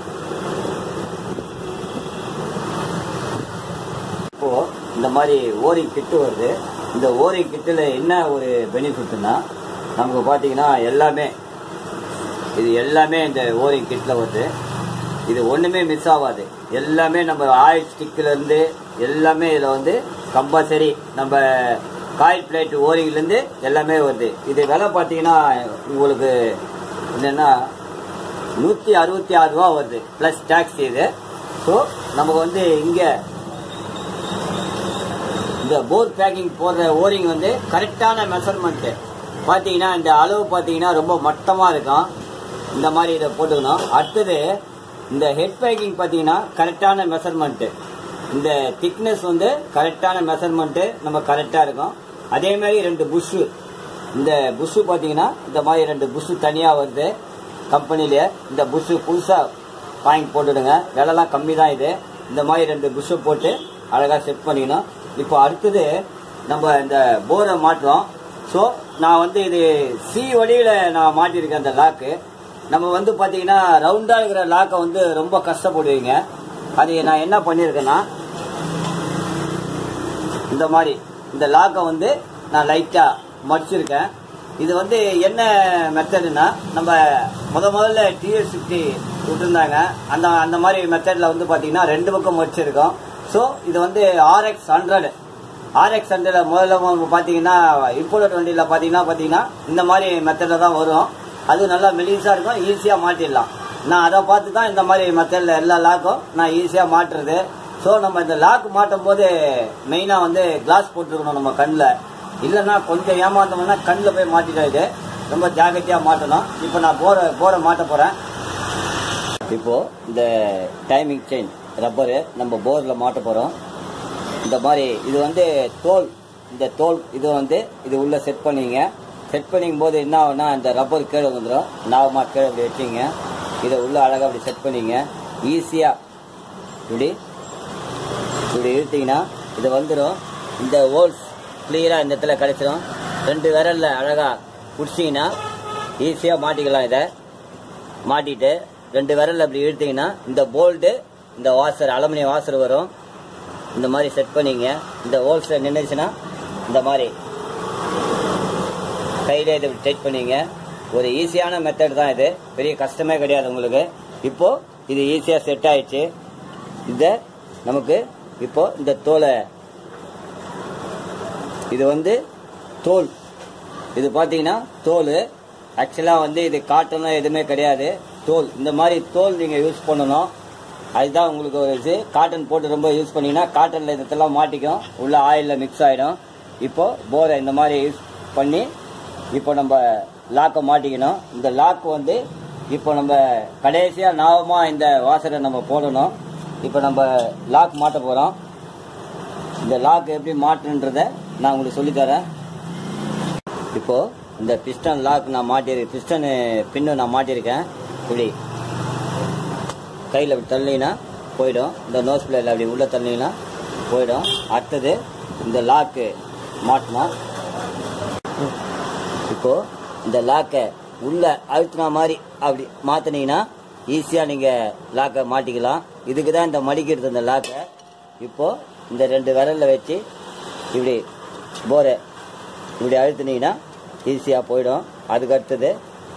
இப்போ இந்த மாதிரி ஓரிங் கிட்டு வருது இந்த ஓரிங் கிட்டில் என்ன ஒரு பெனிஃபிட்னா நமக்கு பார்த்தீங்கன்னா எல்லாமே இது எல்லாமே இந்த ஓரிங் கிட்டில் வருது இது ஒன்றுமே மிஸ் ஆகாது எல்லாமே நம்ம ஆயில் ஸ்டிக்கிலேருந்து எல்லாமே இதில் வந்து கம்பல்சரி நம்ம காயில் பிளேட் ஓரிங்லேருந்து எல்லாமே வருது இது விலை பார்த்தீங்கன்னா உங்களுக்கு என்னென்னா நூற்றி அறுபத்தி ஆறு ரூபா வருது ப்ளஸ் டேக்ஸ் இது ஸோ நமக்கு வந்து இங்கே இந்த போர் பேக்கிங் போடுற ஓரிங் வந்து கரெக்டான மெஷர்மெண்ட்டு பார்த்தீங்கன்னா இந்த அளவு பார்த்தீங்கன்னா ரொம்ப மட்டமாக இருக்கும் இந்த மாதிரி இதை போட்டுக்கணும் அடுத்தது இந்த ஹெட் பேக்கிங் பார்த்தீங்கன்னா கரெக்டான மெஷர்மெண்ட்டு இந்த திக்னஸ் வந்து கரெக்டான மெஷர்மெண்ட்டு நம்ம கரெக்டாக இருக்கும் அதே மாதிரி ரெண்டு புஷ்ஷு இந்த புஷ்ஷு பார்த்தீங்கன்னா இந்த மாதிரி ரெண்டு புஷ்ஷு தனியாக வருது கம்பெனிலே இந்த புஷ்ஷு புதுசாக வாங்கி போட்டுடுங்க விலைலாம் கம்மி தான் இது இந்த மாதிரி ரெண்டு புஷ்ஷு போட்டு அழகாக செட் பண்ணிக்கணும் இப்போ அடுத்தது நம்ம இந்த போரை மாட்டுறோம் ஸோ நான் வந்து இது சி வடிவில் நான் மாட்டியிருக்கேன் அந்த லாக்கு நம்ம வந்து பார்த்தீங்கன்னா ரவுண்டாக இருக்கிற லாக்கை வந்து ரொம்ப கஷ்டப்படுவீங்க அது நான் என்ன பண்ணியிருக்கேன்னா இந்த மாதிரி இந்த லாக்கை வந்து நான் லைட்டாக மடிச்சிருக்கேன் இது வந்து என்ன மெத்தடுனா நம்ம முத முதல்ல டிஎஸ் ஃபிஃப்டி விட்டுருந்தாங்க அந்த அந்த மாதிரி மெத்தடில் வந்து பார்த்தீங்கன்னா ரெண்டு பக்கம் மடிச்சிருக்கோம் ஸோ இது வந்து ஆர்எக்ஸ் ஹண்ட்ரட் ஆர்எக்ஸ் ஹண்ட்ரட் முதல்ல வந்து பார்த்தீங்கன்னா இம்போர்ட் வண்டியில் பார்த்தீங்கன்னா பார்த்தீங்கன்னா இந்த மாதிரி மெத்தடில் தான் வரும் அது நல்லா மெலிசாக இருக்கும் ஈஸியாக மாட்டிடலாம் நான் அதை பார்த்து தான் இந்த மாதிரி மெத்தடில் எல்லா லாக்கும் நான் ஈஸியாக மாட்டுறது ஸோ நம்ம இந்த லாக் மாட்டும் போது மெயினாக வந்து கிளாஸ் போட்டுருக்கணும் நம்ம கண்ணில் இல்லைன்னா கொஞ்சம் ஏமாந்தோம்னா கண்ணில் போய் மாட்டிடாது ரொம்ப ஜாகிரதையாக மாட்டணும் இப்போ நான் போற போரை மாட்ட போகிறேன் இப்போ இந்த டைமிங் செயின் ரப்பரு நம்ம போரில் மாட்ட போகிறோம் இந்த மாதிரி இது வந்து தோல் இந்த தோல் இது வந்து இது உள்ள செட் பண்ணிங்க செட் பண்ணிக்கும் போது என்ன ஆகும்னா இந்த ரப்பர் கீழே வந்துடும் நாகமாக கீழே இப்படி வச்சிங்க இதை உள்ள அழகாக அப்படி செட் பண்ணிங்க ஈஸியாக இப்படி இப்படி இழுத்தீங்கன்னா இது வந்துடும் இந்த ஹோல்ஸ் கிளியராக இந்த இடத்துல கிடைச்சிடும் ரெண்டு விரலில் அழகாக பிடிச்சிங்கன்னா ஈஸியாக மாட்டிக்கலாம் இதை மாட்டிட்டு ரெண்டு விரலில் அப்படி இழுத்தீங்கன்னா இந்த போல்டு இந்த வாசர் அலுமினியம் வாசர் வரும் இந்த மாதிரி செட் பண்ணிங்க இந்த ஹோல்ஸில் நின்றுச்சுன்னா இந்த மாதிரி கையில் இதை டைட் பண்ணிங்க ஒரு ஈஸியான மெத்தட் தான் இது பெரிய கஷ்டமே கிடையாது உங்களுக்கு இப்போ இது ஈஸியாக செட் ஆயிடுச்சு இதை நமக்கு இப்போ இந்த தோலை இது வந்து தோல் இது பார்த்தீங்கன்னா தோல் ஆக்சுவலாக வந்து இது காட்டணும் எதுவுமே கிடையாது தோல் இந்த மாதிரி தோல் நீங்கள் யூஸ் பண்ணணும் அதுதான் உங்களுக்கு ஒரு இது காட்டன் போட்டு ரொம்ப யூஸ் பண்ணீங்கன்னா காட்டனில் இதெல்லாம் மாட்டிக்கும் உள்ள ஆயிலில் மிக்ஸ் ஆகிடும் இப்போ போரை இந்த மாதிரி யூஸ் பண்ணி இப்போ நம்ம லாக்கை மாட்டிக்கணும் இந்த லாக் வந்து இப்போ நம்ம கடைசியாக நாவமாக இந்த வாசரை நம்ம போடணும் இப்போ நம்ம லாக் மாட்ட போகிறோம் இந்த லாக் எப்படி மாட்டுன்றத நான் உங்களுக்கு சொல்லித்தரேன் இப்போ இந்த பிஸ்டன் லாக் நான் மாட்டியிருக்கேன் பிஸ்டன் பின்னு நான் மாட்டியிருக்கேன் இப்படி கையில் அப்படி தள்ளினா போயிடும் இந்த நோஸ் பிளேயில் அப்படி உள்ளே தள்ளினா போயிடும் அடுத்தது இந்த லாக்கு மாட்டணும் இப்போ இந்த லாக்கை உள்ள அழுத்தின மாதிரி அப்படி மாத்தினீங்கன்னா ஈஸியாக நீங்கள் லாக்கை மாட்டிக்கலாம் இதுக்கு தான் இந்த மடிக்கிறது இந்த லாக்கை இப்போ இந்த ரெண்டு விரல்ல வச்சு இப்படி போரை இப்படி அழுத்தினீங்கன்னா ஈஸியாக போயிடும் அதுக்கு அடுத்தது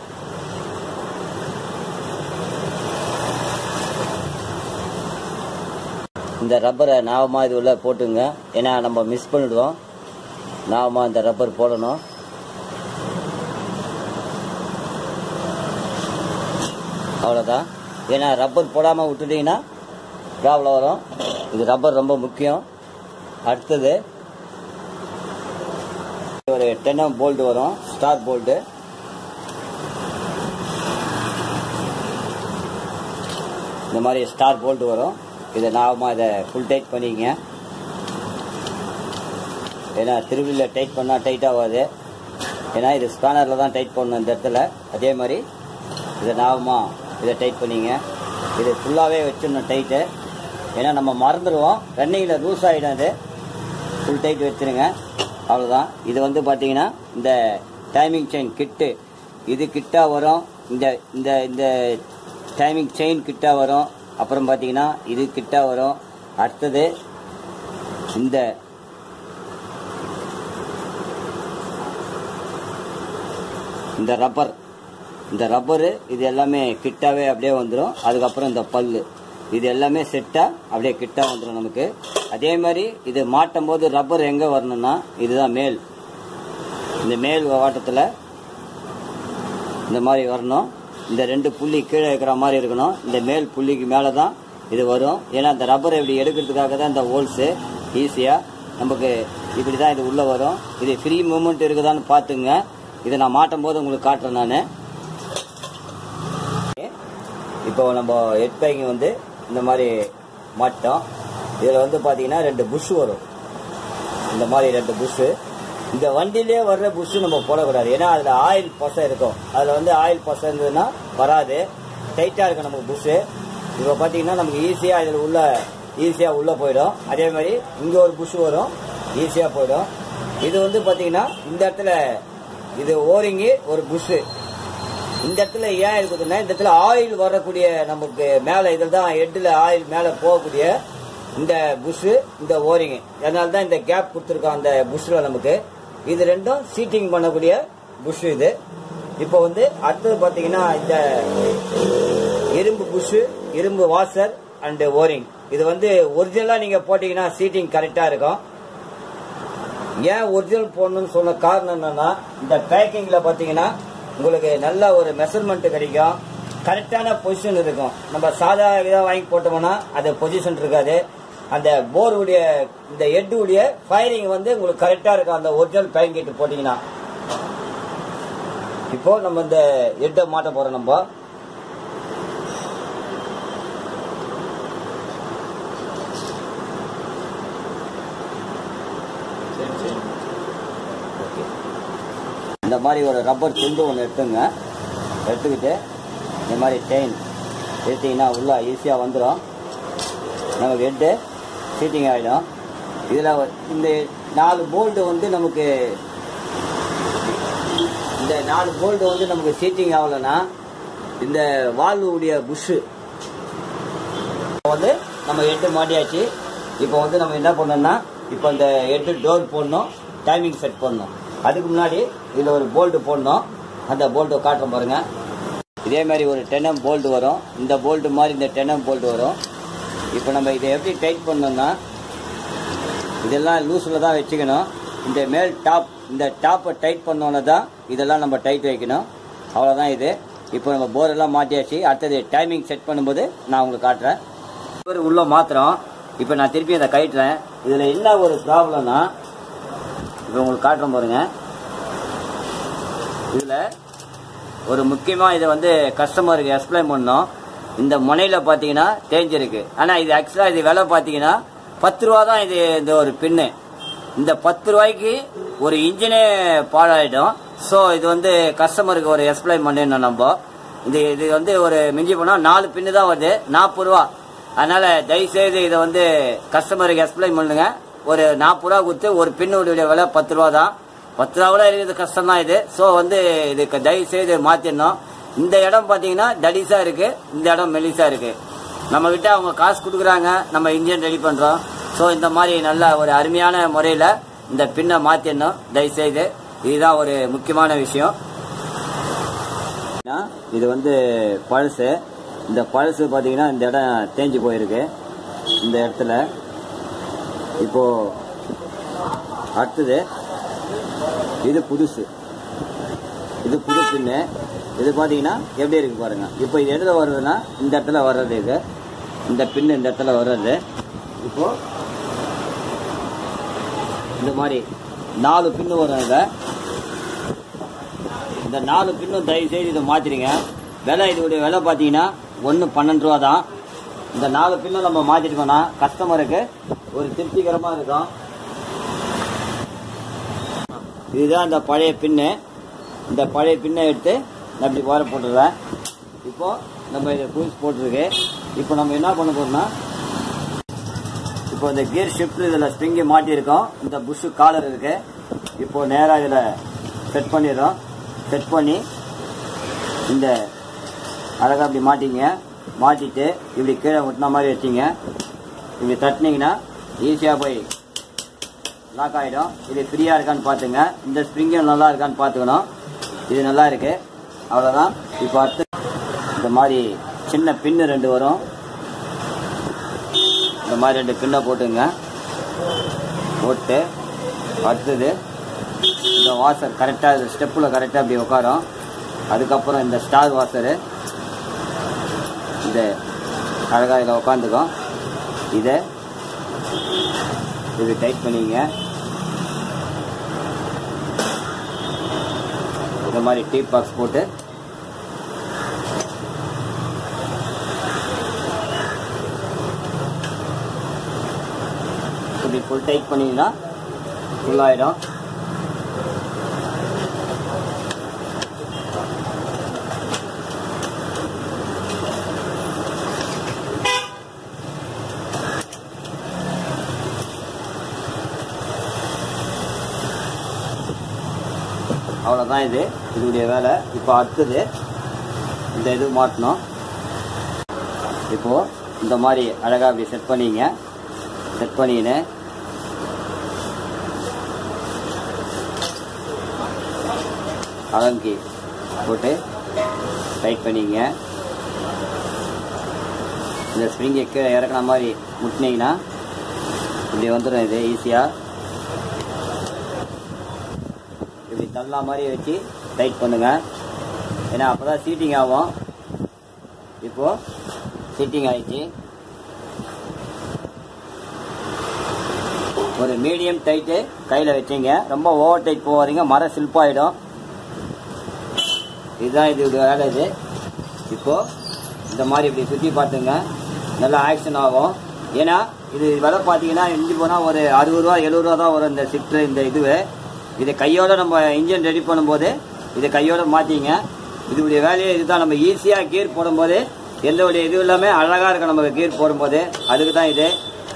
இந்த ரப்பரை நாவமாக இது உள்ள போட்டுங்க ஏன்னா நம்ம மிஸ் பண்ணிடுவோம் நாவமாக இந்த ரப்பர் போடணும் அவ்வளோதான் ஏன்னா ரப்பர் போடாமல் விட்டுட்டீங்கன்னா ப்ராப்ளம் வரும் இது ரப்பர் ரொம்ப முக்கியம் அடுத்தது ஒரு டென்னம் போல்ட் வரும் ஸ்டார் போல்ட்டு இந்த மாதிரி ஸ்டார் போல்ட் வரும் இதை நாம இதை ஃபுல் டைட் பண்ணிக்கங்க ஏன்னா திருவிழியில் டைட் பண்ணால் டைட் ஆகாது ஏன்னா இது ஸ்பேனரில் தான் டைட் பண்ணணும் இந்த இடத்துல அதே மாதிரி இதை நாமமா இதை டைட் பண்ணிங்க இது ஃபுல்லாகவே வச்சிடணும் டைட்டு ஏன்னா நம்ம மறந்துடுவோம் ரன்னிங்கில் லூஸ் ஆகிடும் இது ஃபுல் டைட் வச்சிருங்க அவ்வளோதான் இது வந்து பார்த்தீங்கன்னா இந்த டைமிங் செயின் கிட்டு இது கிட்டா வரும் இந்த இந்த இந்த டைமிங் செயின் கிட்டா வரும் அப்புறம் பார்த்தீங்கன்னா இது கிட்டா வரும் அடுத்தது இந்த இந்த ரப்பர் இந்த ரப்பரு இது எல்லாமே கிட்டாவே அப்படியே வந்துடும் அதுக்கப்புறம் இந்த பல்லு இது எல்லாமே செட்டாக அப்படியே கிட்டா வந்துடும் நமக்கு அதே மாதிரி இது மாட்டும் போது ரப்பர் எங்கே வரணும்னா இதுதான் மேல் இந்த மேல் வாட்டத்தில் இந்த மாதிரி வரணும் இந்த ரெண்டு புள்ளி கீழே இருக்கிற மாதிரி இருக்கணும் இந்த மேல் புள்ளிக்கு மேலே தான் இது வரும் ஏன்னா இந்த ரப்பரை இப்படி எடுக்கிறதுக்காக தான் இந்த ஹோல்ஸு ஈஸியாக நமக்கு இப்படி தான் இது உள்ளே வரும் இது ஃப்ரீ மூமெண்ட் இருக்குதான்னு பார்த்துங்க இதை நான் மாட்டும் போது உங்களுக்கு காட்டுறேன் நான் இப்போ நம்ம ஹெட் பேக்கிங் வந்து இந்த மாதிரி மாட்டோம் இதில் வந்து பார்த்தீங்கன்னா ரெண்டு புஷ் வரும் இந்த மாதிரி ரெண்டு புஷ்ஷு இந்த வண்டியிலே வர்ற புஷ்ஷு நம்ம போடக்கூடாது ஏன்னா அதில் ஆயில் பசை இருக்கும் அதில் வந்து ஆயில் பசை இருந்ததுன்னா வராது டைட்டாக இருக்கும் நமக்கு புஷ்ஷு இப்போ பார்த்தீங்கன்னா நமக்கு ஈஸியாக இதில் உள்ள ஈஸியாக உள்ளே போயிடும் அதே மாதிரி இங்கே ஒரு புஷ் வரும் ஈஸியாக போயிடும் இது வந்து பார்த்தீங்கன்னா இந்த இடத்துல இது ஓரிங்கு ஒரு புஷ்ஷு இந்த இடத்துல ஏன் இருக்குதுன்னா இந்த இடத்துல ஆயில் வரக்கூடிய நமக்கு மேலே இதில் தான் ஹெட்டில் ஆயில் மேலே போகக்கூடிய இந்த புஷ்ஷு இந்த ஓரிங்கு அதனால தான் இந்த கேப் கொடுத்துருக்கோம் அந்த புஷ்ஷில் நமக்கு இது ரெண்டும் சீட்டிங் பண்ணக்கூடிய புஷ் இது இப்போ வந்து அடுத்தது பார்த்தீங்கன்னா இந்த இரும்பு புஷ்ஷு இரும்பு வாஷர் அண்ட் ஓரிங் இது வந்து ஒரிஜினலாக நீங்கள் போட்டிங்கன்னா சீட்டிங் கரெக்டாக இருக்கும் ஏன் ஒரிஜினல் போடணும்னு சொன்ன காரணம் என்னன்னா இந்த பேக்கிங்ல பாத்தீங்கன்னா உங்களுக்கு நல்ல ஒரு மெஷர்மெண்ட் கிடைக்கும் கரெக்டான பொசிஷன் இருக்கும் நம்ம சாதா இதாக வாங்கி போட்டோம்னா அது பொசிஷன் இருக்காது அந்த போருடைய இந்த ஹெட்டுடைய ஃபயரிங் வந்து உங்களுக்கு கரெக்டா இருக்கும் அந்த ஒரிஜினல் பேங்கிட்டு போட்டீங்கன்னா இப்போ நம்ம இந்த ஹெட்டை மாட்ட போறோம் நம்ம ஓகே இந்த மாதிரி ஒரு ரப்பர் துண்டு ஒன்று எடுத்துங்க எடுத்துக்கிட்டு இந்த மாதிரி செயின் எடுத்தீங்கன்னா உள்ள ஈஸியாக வந்துடும் நமக்கு ஹெட்டு சீட்டிங் ஆகிடும் இதில் இந்த நாலு போல்டு வந்து நமக்கு இந்த நாலு போல்டு வந்து நமக்கு சீட்டிங் ஆகலைன்னா இந்த வால்வுடைய புஷ்ஷு வந்து நம்ம ஹெட்டு மாட்டியாச்சு இப்போ வந்து நம்ம என்ன பண்ணோம்னா இப்போ இந்த ஹெட்டு டோர் போடணும் டைமிங் செட் பண்ணணும் அதுக்கு முன்னாடி இதில் ஒரு போல்ட்டு போடணும் அந்த போல்ட்டை காட்டுறோம் பாருங்க இதே மாதிரி ஒரு டென்எம் போல்ட் வரும் இந்த போல்ட்டு மாதிரி இந்த டென்எம் போல்ட் வரும் இப்போ நம்ம இதை எப்படி டைட் பண்ணோம்னா இதெல்லாம் லூஸில் தான் வச்சுக்கணும் இந்த மேல் டாப் இந்த டாப்பை டைட் பண்ணோன்னு தான் இதெல்லாம் நம்ம டைட் வைக்கணும் அவ்வளோதான் இது இப்போ நம்ம போரெல்லாம் மாட்டியாச்சு அடுத்தது டைமிங் செட் பண்ணும்போது நான் உங்களுக்கு காட்டுறேன் ஒரு உள்ள மாத்திரம் இப்போ நான் திருப்பி அதை கயிட்டுறேன் இதில் என்ன ஒரு ப்ராப்ளம்னா இப்போ உங்களுக்கு காட்டுறேன் பாருங்க இதில் ஒரு முக்கியமாக இதை வந்து கஸ்டமருக்கு எக்ஸ்பிளைன் பண்ணோம் இந்த முனையில் பார்த்தீங்கன்னா தேஞ்சிருக்கு ஆனால் இது ஆக்சுவலாக இது விலை பார்த்தீங்கன்னா பத்து ரூபா தான் இது இந்த ஒரு பின்னு இந்த பத்து ரூபாய்க்கு ஒரு இன்ஜினே பாழாயிடும் ஸோ இது வந்து கஸ்டமருக்கு ஒரு எக்ஸ்பிளைன் பண்ணிடணும் நம்ம இது இது வந்து ஒரு மிஞ்சி போனால் நாலு பின்னு தான் வருது நாற்பது ரூபா அதனால தயவுசெய்து இதை வந்து கஸ்டமருக்கு எக்ஸ்பிளைன் பண்ணுங்க ஒரு நாற்பது ரூபா கொடுத்து ஒரு பின்னுடைய விலை பத்து ரூபா தான் பத்து ரூபா கூட இருக்கிறது கஷ்டம் தான் இது ஸோ வந்து இதுக்கு தயவு செய்து மாற்றிடணும் இந்த இடம் பார்த்தீங்கன்னா தடிசா இருக்கு இந்த இடம் மெலிசா இருக்கு நம்ம கிட்ட அவங்க காசு கொடுக்குறாங்க நம்ம இன்ஜின் ரெடி பண்றோம் ஸோ இந்த மாதிரி நல்ல ஒரு அருமையான முறையில் இந்த பின்னை மாற்றிடணும் தயவுசெய்து இதுதான் ஒரு முக்கியமான விஷயம் இது வந்து பழசு இந்த பழசு பார்த்தீங்கன்னா இந்த இடம் தேஞ்சு போயிருக்கு இந்த இடத்துல இப்போ அடுத்தது இது புதுசு இது புது பின்னு இது பார்த்தீங்கன்னா எப்படி இருக்கு பாருங்க இப்போ இது எதில் வருதுன்னா இந்த இடத்துல வர்றது இது இந்த பின்னு இந்த இடத்துல வர்றது இப்போ இந்த மாதிரி நாலு பின்னு வரும் இதை இந்த நாலு பின்னும் தயவு செய்து இதை மாற்றிடுங்க விலை இதோடைய விலை பார்த்தீங்கன்னா ஒன்று பன்னெண்டு ரூபா தான் இந்த நாலு பின்னும் நம்ம மாற்றிட்டோம்னா கஸ்டமருக்கு ஒரு திருப்திகரமாக இருக்கும் இதுதான் இந்த பழைய பின்னு இந்த பழைய பின்னை எடுத்து நான் இப்படி வார போட்டுடுறேன் இப்போ நம்ம இதை புதுசு போட்டிருக்கு இப்போ நம்ம என்ன பண்ண போறோம்னா இப்போ இந்த கியர் ஷிஃப்ட் இதில் ஸ்ப்ரிங்கி மாட்டியிருக்கோம் இந்த புஷ்ஷு காலர் இருக்கு இப்போ நேராக இதில் செட் பண்ணிடுறோம் செட் பண்ணி இந்த அழகாக இப்படி மாட்டிங்க மாட்டிட்டு இப்படி கீழே ஒட்டின மாதிரி வச்சிங்க இப்படி தட்டினீங்கன்னா ஈஸியாக போய் லாக் ஆகிடும் இது ஃப்ரீயாக இருக்கான்னு பார்த்துங்க இந்த ஸ்ப்ரிங்கும் நல்லா இருக்கான்னு பார்த்துக்கணும் இது நல்லா இருக்கு அவ்வளோதான் இப்போ அடுத்து இந்த மாதிரி சின்ன பின்னு ரெண்டு வரும் இந்த மாதிரி ரெண்டு பின்னை போட்டுங்க போட்டு அடுத்தது இந்த வாசர் கரெக்டாக ஸ்டெப்பில் கரெக்டாக அப்படி உட்காரும் அதுக்கப்புறம் இந்த ஸ்டார் வாசரு இந்த அழகாக இதில் உட்காந்துக்கும் இதை இது டைட் பண்ணிங்க இந்த மாதிரி டீப் பாக்ஸ் போட்டு இப்படி ஃபுல் டைட் பண்ணிங்கன்னா ஃபுல் ஆயிடும் அவ்வளோதான் இது இதனுடைய வேலை இப்போ அடுத்தது இந்த இது மாட்டணும் இப்போ இந்த மாதிரி அழகாக அப்படி செட் பண்ணிங்க செட் பண்ணின்னு அலங்கி போட்டு டைட் பண்ணிங்க இந்த ஸ்ப்ரிங்கை கீழே இறக்குன மாதிரி முட்டினீங்கன்னா இப்படி வந்துடும் இது ஈஸியாக இப்படி தள்ளா மாதிரி வச்சு டைட் பண்ணுங்க ஏன்னா அப்பதான் சீட்டிங் ஆகும் இப்போ சீட்டிங் ஆயிடுச்சு ஒரு மீடியம் டைட்டு கையில் வச்சிங்க ரொம்ப ஓவர் டைட் போகாதீங்க மரம் சில்பாயிடும் இதுதான் இது வேலை இது இப்போ இந்த மாதிரி இப்படி சுற்றி பார்த்துங்க நல்லா ஆக்ஷன் ஆகும் ஏன்னா இது விலை பார்த்தீங்கன்னா இஞ்சி போனால் ஒரு அறுபது ரூபா எழுபது ரூபா தான் வரும் இந்த சிப்ட்ரு இந்த இதுவு இதை கையோட நம்ம இன்ஜின் ரெடி பண்ணும்போது இதை கையோட மாற்றிங்க இதோடைய வேலையை இதுதான் நம்ம ஈஸியாக கீர் போடும்போது எந்தோடைய இதுவும் இல்லாமல் அழகாக இருக்கும் நமக்கு கீர் போடும்போது அதுக்கு தான் இது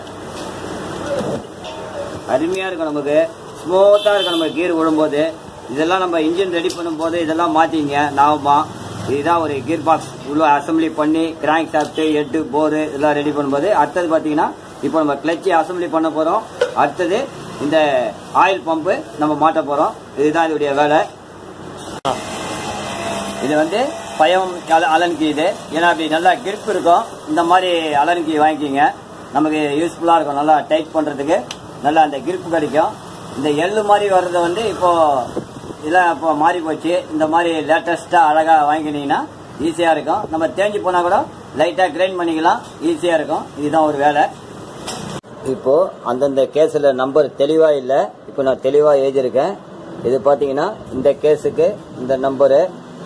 அருமையாக இருக்கும் நமக்கு ஸ்மூத்தாக இருக்கும் நம்ம கீர் விடும்போது இதெல்லாம் நம்ம இன்ஜின் ரெடி பண்ணும்போது இதெல்லாம் மாற்றிங்க ஞாபகமா இதுதான் ஒரு கீர் பாக்ஸ் உள்ள அசம்பிளி பண்ணி கிராங்க் ஷாஃப்ட்டு எட்டு போரு இதெல்லாம் ரெடி பண்ணும்போது அடுத்தது பார்த்தீங்கன்னா இப்போ நம்ம கிளச்சி அசம்பிளி பண்ண போகிறோம் அடுத்தது இந்த ஆயில் பம்பு நம்ம மாட்ட போகிறோம் இதுதான் இதோடைய வேலை இது வந்து பயம் அலன்கி இது ஏன்னா அப்படி நல்லா கிரிப் இருக்கும் இந்த மாதிரி அலன்கி வாங்கிக்கிங்க நமக்கு யூஸ்ஃபுல்லாக இருக்கும் நல்லா டைட் பண்ணுறதுக்கு நல்லா அந்த கிரிப் கிடைக்கும் இந்த எள்ளு மாதிரி வர்றது வந்து இப்போ இதெல்லாம் இப்போ மாறி போச்சு இந்த மாதிரி லேட்டஸ்ட்டாக அழகாக வாங்கினீங்கன்னா ஈஸியாக இருக்கும் நம்ம தேஞ்சு போனால் கூட லைட்டாக கிரைண்ட் பண்ணிக்கலாம் ஈஸியாக இருக்கும் இதுதான் ஒரு வேலை இப்போ அந்தந்த கேஸில் நம்பர் தெளிவாக இல்லை இப்போ நான் தெளிவாக எழுதியிருக்கேன் இது பார்த்தீங்கன்னா இந்த கேஸுக்கு இந்த நம்பரு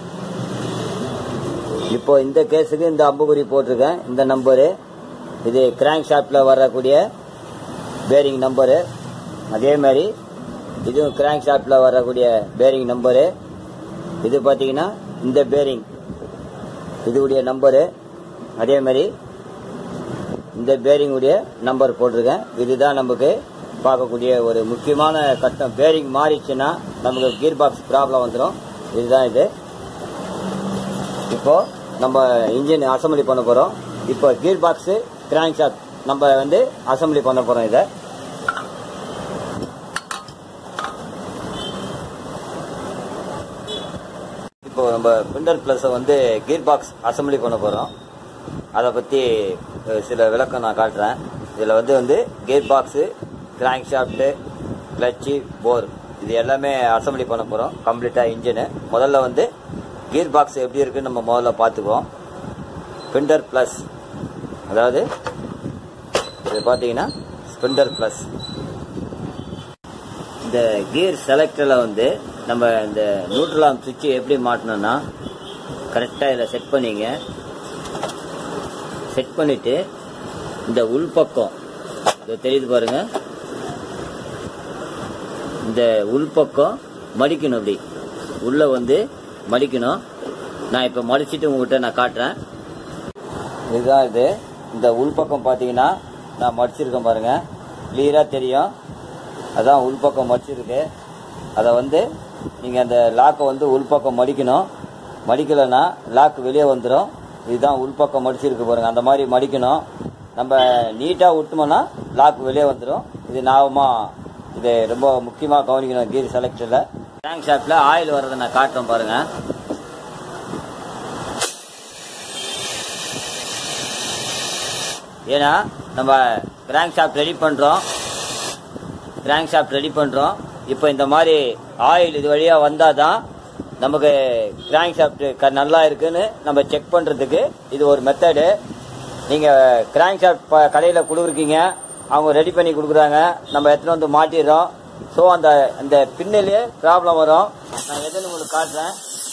இப்போ இந்த கேஸுக்கு இந்த அம்புகுறி போட்டிருக்கேன் இந்த நம்பரு இது கிராங்க் ஷாப்பில் வரக்கூடிய பேரிங் நம்பரு அதே மாதிரி இதுவும் கிராங்க் ஷாப்பில் வரக்கூடிய பேரிங் நம்பரு இது பார்த்தீங்கன்னா இந்த பேரிங் இதுடைய நம்பரு அதே மாதிரி இந்த பேரிங்குடைய நம்பர் போட்டிருக்கேன் இதுதான் நமக்கு பார்க்கக்கூடிய ஒரு முக்கியமான கட்டம் பேரிங் மாறிச்சுன்னா நமக்கு கீர் பாக்ஸ் ப்ராப்ளம் வந்துடும் இதுதான் இது இப்போ நம்ம இன்ஜின் அசம்பிளி பண்ண போறோம் இப்போ கீர் பாக்ஸ் கிராங்க் ஷாஃப்ட் நம்ம வந்து அசம்பிளி பண்ண போறோம் இதை இப்போ நம்ம பிண்டர் பிளஸை வந்து கீர் பாக்ஸ் அசம்பிளி பண்ண போறோம் அதை பத்தி அஹ், சில விளக்கம் நான் காட்டுறேன் இதுல வந்து வந்து gear box crank shaft clutch bore இது எல்லாமே அசம்பிளி பண்ண போறோம் கம்ப்ளீட்டா இன்ஜினு முதல்ல வந்து கீர் பாக்ஸ் எப்படி இருக்குன்னு நம்ம முதல்ல பார்த்துக்குவோம் ஸ்பிண்டர் ப்ளஸ் அதாவது இது பார்த்தீங்கன்னா ஸ்பிண்டர் ப்ளஸ் இந்த கியர் செலக்டரில் வந்து நம்ம இந்த நியூட்ரலாம் சுவிட்சு எப்படி மாட்டணும்னா கரெக்டாக இதில் செட் பண்ணிங்க செட் பண்ணிட்டு இந்த உள்பக்கம் இது தெரியுது பாருங்க இந்த உள்பக்கம் மடிக்கணும் அப்படி உள்ள வந்து மடிக்கணும் நான் இப்போ மடிச்சிட்டு உங்ககிட்ட நான் காட்டுறேன் இதுதான் இது இந்த உள்பக்கம் பார்த்தீங்கன்னா நான் மடிச்சிருக்கேன் பாருங்க கிளியராக தெரியும் அதான் உள்பக்கம் மடிச்சிருக்கு அதை வந்து நீங்கள் அந்த லாக்கை வந்து உள்பக்கம் மடிக்கணும் மடிக்கலைன்னா லாக் வெளியே வந்துடும் இதுதான் உள்பக்கம் மடிச்சிருக்கு பாருங்க அந்த மாதிரி மடிக்கணும் நம்ம நீட்டாக விட்டோம்னா லாக் வெளியே வந்துடும் இது ஞாபகமாக இது ரொம்ப முக்கியமாக கவனிக்கணும் கீர் செலக்டரில் டேங்க் ஷாப்பில் ஆயில் வர்றதை நான் காட்டுறேன் பாருங்கள் ஏன்னா நம்ம கிராங்க் ஷாப் ரெடி பண்ணுறோம் கிராங்க் ஷாப் ரெடி பண்ணுறோம் இப்போ இந்த மாதிரி ஆயில் இது வழியாக வந்தால் தான் நமக்கு கிராங்க் ஷாப்ட் நல்லா இருக்குன்னு நம்ம செக் பண்ணுறதுக்கு இது ஒரு மெத்தடு நீங்கள் கிராங்க் ஷாப் கடையில் கொடுக்குறீங்க அவங்க ரெடி பண்ணி கொடுக்குறாங்க நம்ம எத்தனை வந்து மாட்டிடுறோம் ஸோ அந்த அந்த பின்னிலே ப்ராப்ளம் வரும் நான் எதுன்னு உங்களுக்கு காட்டுறேன்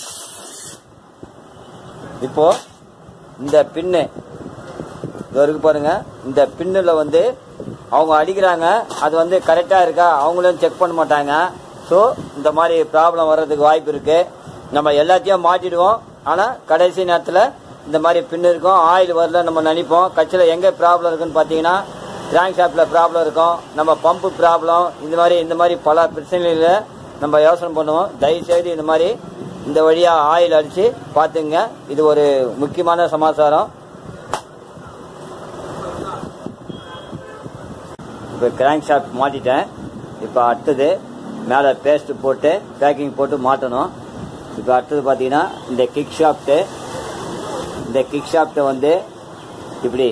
இப்போ இந்த பின்னு இது இருக்கு பாருங்க இந்த பின்னில் வந்து அவங்க அடிக்கிறாங்க அது வந்து கரெக்டாக இருக்கா அவங்களும் செக் பண்ண மாட்டாங்க ஸோ இந்த மாதிரி ப்ராப்ளம் வர்றதுக்கு வாய்ப்பு இருக்கு நம்ம எல்லாத்தையும் மாட்டிடுவோம் ஆனால் கடைசி நேரத்தில் இந்த மாதிரி பின் இருக்கும் ஆயில் வரல நம்ம நினைப்போம் கட்சியில் எங்கே ப்ராப்ளம் இருக்குன்னு பார்த்தீங்கன்னா கிராங்க் ஷாப்பில் ப்ராப்ளம் இருக்கும் நம்ம பம்பு ப்ராப்ளம் இந்த மாதிரி இந்த மாதிரி பல பிரச்சனைகளில் நம்ம யோசனை பண்ணுவோம் தயவுசெய்து இந்த மாதிரி இந்த வழியாக ஆயில் அடித்து பார்த்துங்க இது ஒரு முக்கியமான சமாச்சாரம் இப்போ கிராங்க் ஷாப் மாட்டிட்டேன் இப்போ அடுத்தது மேலே பேஸ்ட் போட்டு பேக்கிங் போட்டு மாட்டணும் இப்போ அடுத்தது பார்த்தீங்கன்னா இந்த கிக் ஷாப்ட்டு இந்த கிக் ஷாப்ட்டை வந்து இப்படி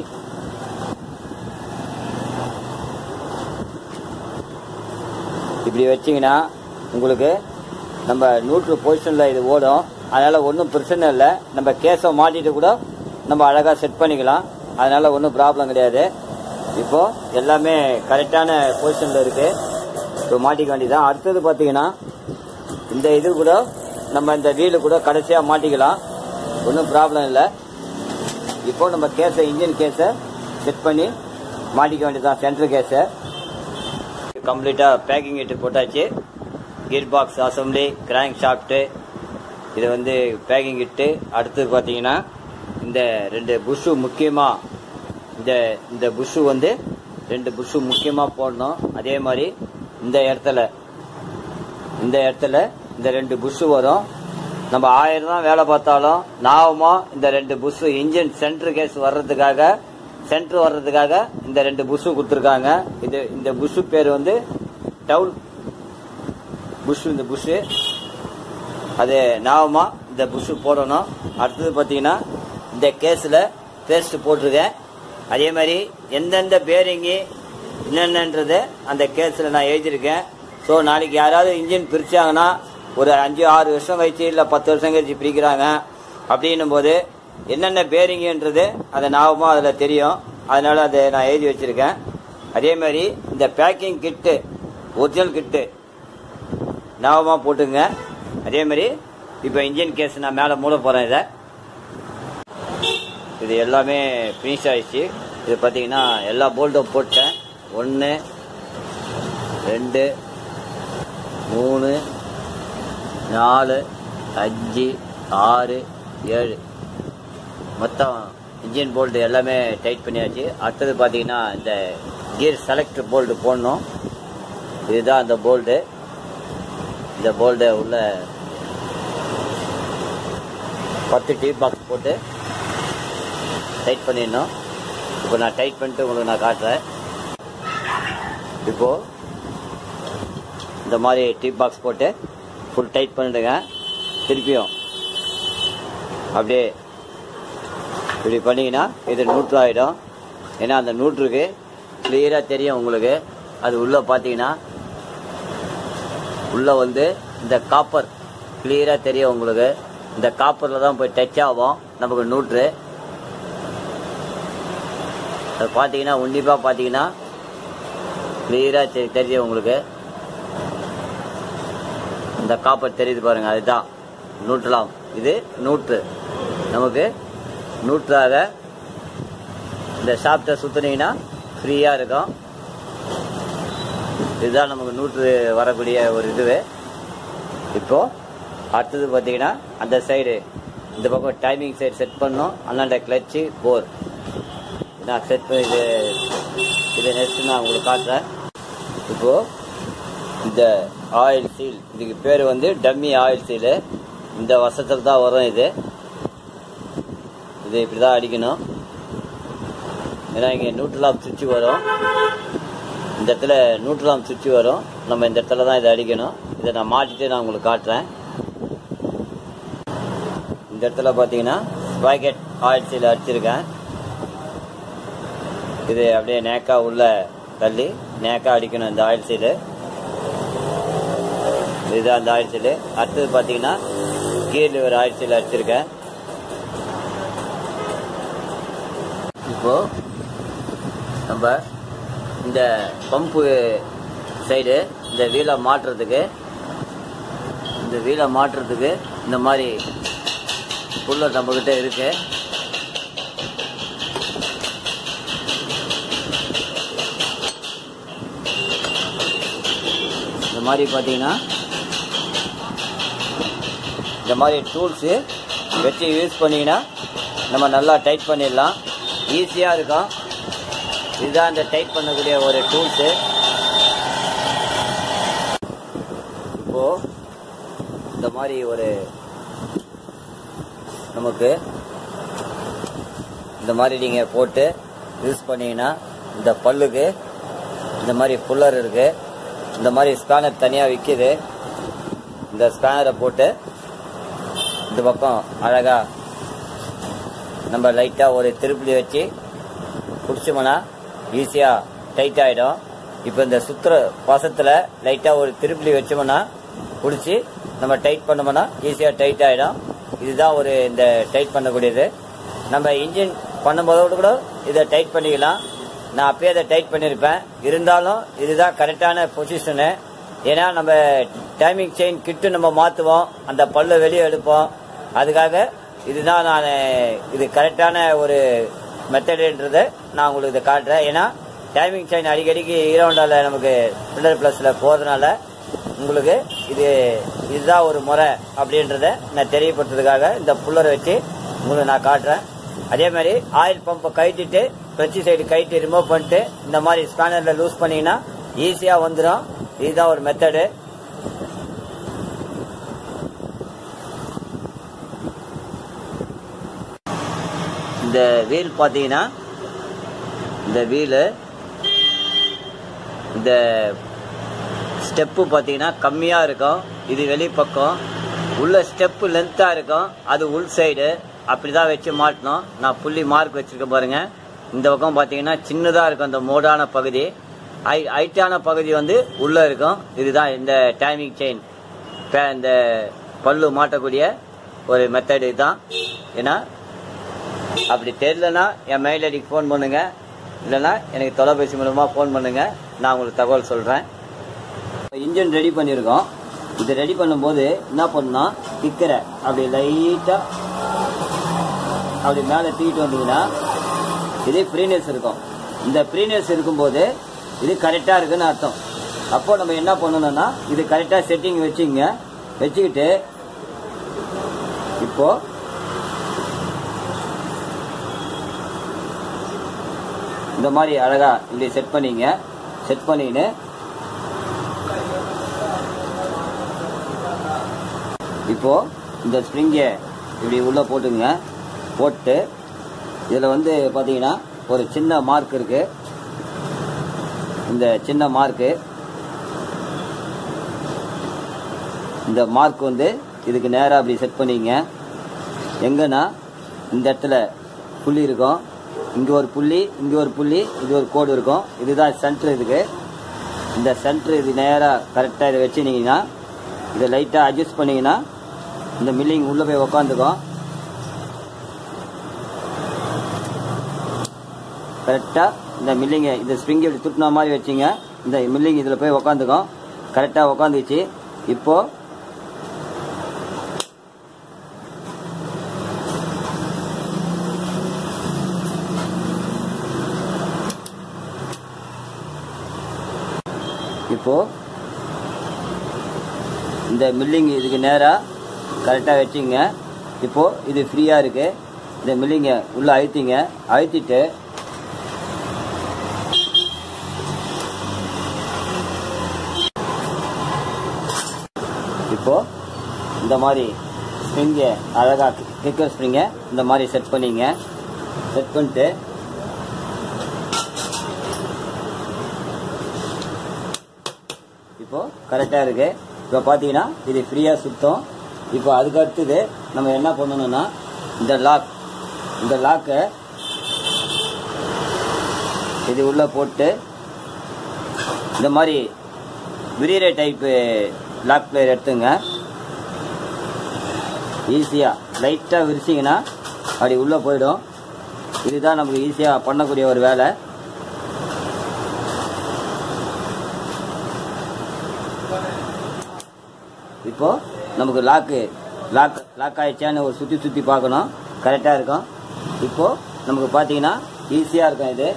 இப்படி வச்சிங்கன்னா உங்களுக்கு நம்ம நூற்று பொசிஷனில் இது ஓடும் அதனால் ஒன்றும் பிரச்சனை இல்லை நம்ம கேஸை மாட்டிட்டு கூட நம்ம அழகாக செட் பண்ணிக்கலாம் அதனால் ஒன்றும் ப்ராப்ளம் கிடையாது இப்போ எல்லாமே கரெக்டான பொசிஷனில் இருக்கு இப்போ மாட்டிக்க வேண்டியதான் அடுத்தது பார்த்தீங்கன்னா இந்த இது கூட நம்ம இந்த வீலு கூட கடைசியாக மாட்டிக்கலாம் ஒன்றும் ப்ராப்ளம் இல்லை இப்போ நம்ம கேஸை இன்ஜின் கேஸை செட் பண்ணி மாட்டிக்க வேண்டியதான் சென்ட்ரல் கேஸை கம்ப்ளீட்டாக பேக்கிங் இட்டு போட்டாச்சு gear box assembly crank shaft இது வந்து பேக்கிங் இட்டு அடுத்தது பார்த்தீங்கன்னா இந்த ரெண்டு புஷ்ஷு முக்கியமாக இந்த இந்த புஷ்ஷு வந்து ரெண்டு புஷ்ஷு முக்கியமாக போடணும் அதே மாதிரி இந்த இடத்துல இந்த இடத்துல இந்த ரெண்டு புஷ்ஷு வரும் நம்ம ஆயிரம் தான் வேலை பார்த்தாலும் நாவமா இந்த ரெண்டு புஷ்ஷு இன்ஜின் சென்டர் கேஸ் வர்றதுக்காக சென்டர் வர்றதுக்காக இந்த ரெண்டு புஷ்ஷு கொடுத்துருக்காங்க இது இந்த புஷ்ஷு பேர் வந்து டவுல் புஷ் இந்த புஷ்ஷு அது நாவமா இந்த புஷ்ஷு போடணும் அடுத்தது பார்த்தீங்கன்னா இந்த கேஸில் பேஸ்ட் போட்டிருக்கேன் அதே மாதிரி எந்தெந்த பேரிங்கு என்னென்னன்றதை அந்த கேஸில் நான் எழுதியிருக்கேன் ஸோ நாளைக்கு யாராவது இன்ஜின் பிரிச்சாங்கன்னா ஒரு அஞ்சு ஆறு வருஷம் கழிச்சு இல்லை பத்து வருஷம் கழிச்சு பிரிக்கிறாங்க அப்படின்னும் போது என்னென்ன பேரிங்குன்றது அதை ஞாபகமாக அதில் தெரியும் அதனால அதை நான் எழுதி வச்சிருக்கேன் அதே மாதிரி இந்த பேக்கிங் கிட்டு ஒரிஜினல் கிட்டு ஞாபகமாக போட்டுங்க அதே மாதிரி இப்போ இன்ஜின் கேஸ் நான் மேலே மூட போகிறேன் இதை இது எல்லாமே ஃபினிஷ் ஆயிடுச்சு இது பார்த்தீங்கன்னா எல்லா போல்ட்டும் போட்டேன் ஒன்று ரெண்டு மூணு நாலு அஞ்சு ஆறு ஏழு மொத்தம் இன்ஜின் போல்டு எல்லாமே டைட் பண்ணியாச்சு அடுத்தது பார்த்தீங்கன்னா இந்த கியர் செலக்டர் போல்டு போடணும் இதுதான் அந்த போல்டு இந்த போல்டு உள்ள பத்து டீப் பாக்ஸ் போட்டு டைட் பண்ணிடணும் இப்போ நான் டைட் பண்ணிட்டு உங்களுக்கு நான் காட்டுறேன் இப்போ இந்த மாதிரி டீப் பாக்ஸ் போட்டு ஃபுல் டைட் பண்ணிடுங்க திருப்பியும் அப்படியே இப்படி பண்ணீங்கன்னா இது நூற்று ஆகிடும் ஏன்னா அந்த நூற்றுக்கு கிளியராக தெரியும் உங்களுக்கு அது உள்ளே பார்த்தீங்கன்னா உள்ளே வந்து இந்த காப்பர் கிளியராக தெரியும் உங்களுக்கு இந்த காப்பரில் தான் போய் டச் ஆகும் நமக்கு நூற்று அது பார்த்தீங்கன்னா உன்னிப்பாக பார்த்தீங்கன்னா கிளியராக தெ தெரியும் உங்களுக்கு இந்த காப்பர் தெரியுது பாருங்க அதுதான் நூற்றலாம் இது நூற்று நமக்கு நூற்றாக இந்த ஷாப்டை சுற்றுனீங்கன்னா ஃப்ரீயாக இருக்கும் இதுதான் நமக்கு நூற்று வரக்கூடிய ஒரு இதுவு இப்போ அடுத்தது பார்த்தீங்கன்னா அந்த சைடு இந்த பக்கம் டைமிங் சைடு செட் பண்ணோம் அண்ணாண்ட கிளச்சு போர் நான் செட் பண்ணி இது இதை நெக்ஸ்ட் நான் உங்களுக்கு காட்டுறேன் இப்போ இந்த ஆயில் சீல் இதுக்கு பேர் வந்து டம்மி ஆயில் சீலு இந்த வருஷத்தில் தான் வரும் இது இது இப்படி தான் அடிக்கணும் ஏன்னா இங்கே நியூட்ரலாம் சுவிட்ச் வரும் இந்த இடத்துல நியூட்ரலாம் சுவிட்ச் வரும் நம்ம இந்த இடத்துல தான் இதை அடிக்கணும் இதை நான் மாட்டிட்டு நான் உங்களுக்கு காட்டுறேன் இந்த இடத்துல பார்த்தீங்கன்னா பாக்கெட் ஆயில் சீல் அடிச்சிருக்கேன் இது அப்படியே நேக்கா உள்ள தள்ளி நேக்கா அடிக்கணும் இந்த ஆயில் சீலு இதுதான் அந்த ஆயில் சீலு அடுத்தது பார்த்தீங்கன்னா கீர் லிவர் ஆயில் சீல் அடிச்சிருக்கேன் இப்போ நம்ம இந்த பம்பு சைடு இந்த வீலை மாட்டுறதுக்கு இந்த வீலை மாட்டுறதுக்கு இந்த மாதிரி புல்லர் நம்மக்கிட்ட இருக்கு இந்த மாதிரி பார்த்தீங்கன்னா இந்த மாதிரி டூல்ஸு வச்சு யூஸ் பண்ணிங்கன்னா நம்ம நல்லா டைட் பண்ணிடலாம் ஈஸியாக இருக்கும் இதுதான் இந்த டைட் பண்ணக்கூடிய ஒரு டூல்ஸு இப்போ இந்த மாதிரி ஒரு நமக்கு இந்த மாதிரி நீங்கள் போட்டு யூஸ் பண்ணீங்கன்னா இந்த பல்லுக்கு இந்த மாதிரி புல்லர் இருக்கு இந்த மாதிரி ஸ்பேனர் தனியாக விற்கிது இந்த ஸ்பேனரை போட்டு இந்த பக்கம் அழகா நம்ம லைட்டாக ஒரு திருப்பி வச்சு பிடிச்சோம்னா ஈஸியாக டைட் ஆகிடும் இப்போ இந்த சுத்துற பாசத்தில் லைட்டாக ஒரு திருப்பி வச்சோம்னா பிடிச்சி நம்ம டைட் பண்ணோம்னா ஈஸியாக டைட் ஆகிடும் இதுதான் ஒரு இந்த டைட் பண்ணக்கூடியது நம்ம இன்ஜின் பண்ணும்போதோடு கூட இதை டைட் பண்ணிக்கலாம் நான் அப்பயே அதை டைட் பண்ணியிருப்பேன் இருந்தாலும் இதுதான் கரெக்டான பொசிஷனு ஏன்னா நம்ம டைமிங் செயின் கிட்டு நம்ம மாற்றுவோம் அந்த பல்ல வெளியே எடுப்போம் அதுக்காக இதுதான் நான் இது கரெக்டான ஒரு மெத்தடுன்றதை நான் உங்களுக்கு இதை காட்டுறேன் ஏன்னா டைமிங் செயின் அடிக்கடிக்கு ஹீரோண்டாவில் நமக்கு பில்லர் ப்ளஸில் போகிறதுனால உங்களுக்கு இது இதுதான் ஒரு முறை அப்படின்றத நான் தெரியப்படுத்துறதுக்காக இந்த புல்லரை வச்சு உங்களுக்கு நான் காட்டுறேன் அதே மாதிரி ஆயில் பம்பை கழட்டிட்டு பிரச்சி சைடு கழட்டி ரிமூவ் பண்ணிட்டு இந்த மாதிரி ஸ்பேனரில் லூஸ் பண்ணீங்கன்னா ஈஸியாக வந்துடும் இதுதான் ஒரு மெத்தடு இந்த வீல் பார்த்தீங்கன்னா இந்த வீலு இந்த ஸ்டெப்பு பார்த்தீங்கன்னா கம்மியாக இருக்கும் இது வெளிப்பக்கம் உள்ள ஸ்டெப்பு லென்த்தாக இருக்கும் அது உள் சைடு அப்படி தான் வச்சு மாட்டணும் நான் புள்ளி மார்க் வச்சுருக்கேன் பாருங்கள் இந்த பக்கம் பார்த்தீங்கன்னா சின்னதாக இருக்கும் அந்த மோடான பகுதி ஹை ஹைட்டான பகுதி வந்து உள்ளே இருக்கும் இதுதான் இந்த டைமிங் செயின் இந்த பல்லு மாட்டக்கூடிய ஒரு மெத்தடு தான் ஏன்னா அப்படி தெரியலனா என் மெயில் ஐடிக்கு ஃபோன் பண்ணுங்க இல்லைன்னா எனக்கு தொலைபேசி மூலமாக ஃபோன் பண்ணுங்க நான் உங்களுக்கு தகவல் சொல்கிறேன் இன்ஜின் ரெடி பண்ணியிருக்கோம் இது ரெடி பண்ணும்போது என்ன பண்ணோம் கிக்கரை அப்படி லைட்டாக அப்படி மேலே தூக்கிட்டு வந்தீங்கன்னா இதே ப்ரீனியஸ் இருக்கும் இந்த ப்ரீனியஸ் இருக்கும்போது இது கரெக்டாக இருக்குன்னு அர்த்தம் அப்போ நம்ம என்ன பண்ணணும்னா இது கரெக்டாக செட்டிங் வச்சுங்க வச்சுக்கிட்டு இப்போ இந்த மாதிரி அழகா இப்படி செட் பண்ணிங்க செட் பண்ணின்னு இப்போது இந்த ஸ்ப்ரிங்கை இப்படி உள்ளே போட்டுங்க போட்டு இதில் வந்து பார்த்தீங்கன்னா ஒரு சின்ன மார்க் இருக்குது இந்த சின்ன மார்க்கு இந்த மார்க் வந்து இதுக்கு நேராக அப்படி செட் பண்ணிங்க எங்கன்னா இந்த இடத்துல புள்ளி இருக்கும் இங்கே ஒரு புள்ளி இங்கே ஒரு புள்ளி இது ஒரு கோடு இருக்கும் இதுதான் சென்டர் இதுக்கு இந்த சென்டர் இது நேராக கரெக்டாக இதை வச்சுனீங்கன்னா இதை லைட்டாக அட்ஜஸ்ட் பண்ணிங்கன்னா இந்த மில்லிங் உள்ளே போய் உக்காந்துக்கும் கரெக்டாக இந்த மில்லிங்கை இந்த ஸ்ப்ரிங்கை இப்படி துட்டின மாதிரி வச்சிங்க இந்த மில்லிங் இதில் போய் உக்காந்துக்கும் கரெக்டாக உக்காந்துச்சு இப்போது இப்போ இந்த மில்லிங் இதுக்கு நேராக கரெக்டாக வச்சுங்க இப்போ இது ஃப்ரீயாக இருக்கு இந்த மில்லிங்கை உள்ளே அழுத்திங்க அழுத்திட்டு இப்போ இந்த மாதிரி ஸ்ப்ரிங்கை அழகாக கிக்கர் ஸ்ப்ரிங்கை இந்த மாதிரி செட் பண்ணிங்க செட் பண்ணிட்டு இப்போ கரெக்டாக இருக்கு இப்போ பார்த்தீங்கன்னா இது ஃப்ரீயாக சுத்தம் இப்போ அதுக்கு அடுத்தது நம்ம என்ன பண்ணணும்னா இந்த லாக் இந்த லாக்கை இது உள்ளே போட்டு இந்த மாதிரி விரிகிற டைப்பு லாக் பிளேயர் எடுத்துங்க ஈஸியாக லைட்டாக விரிச்சிங்கன்னா அப்படி உள்ளே போயிடும் இதுதான் நமக்கு ஈஸியாக பண்ணக்கூடிய ஒரு வேலை இப்போ நமக்கு லாக்கு லாக் லாக் ஆயிடுச்சான்னு ஒரு சுற்றி சுற்றி பார்க்கணும் கரெக்டாக இருக்கும் இப்போ நமக்கு பார்த்தீங்கன்னா ஈஸியாக இருக்கும் இது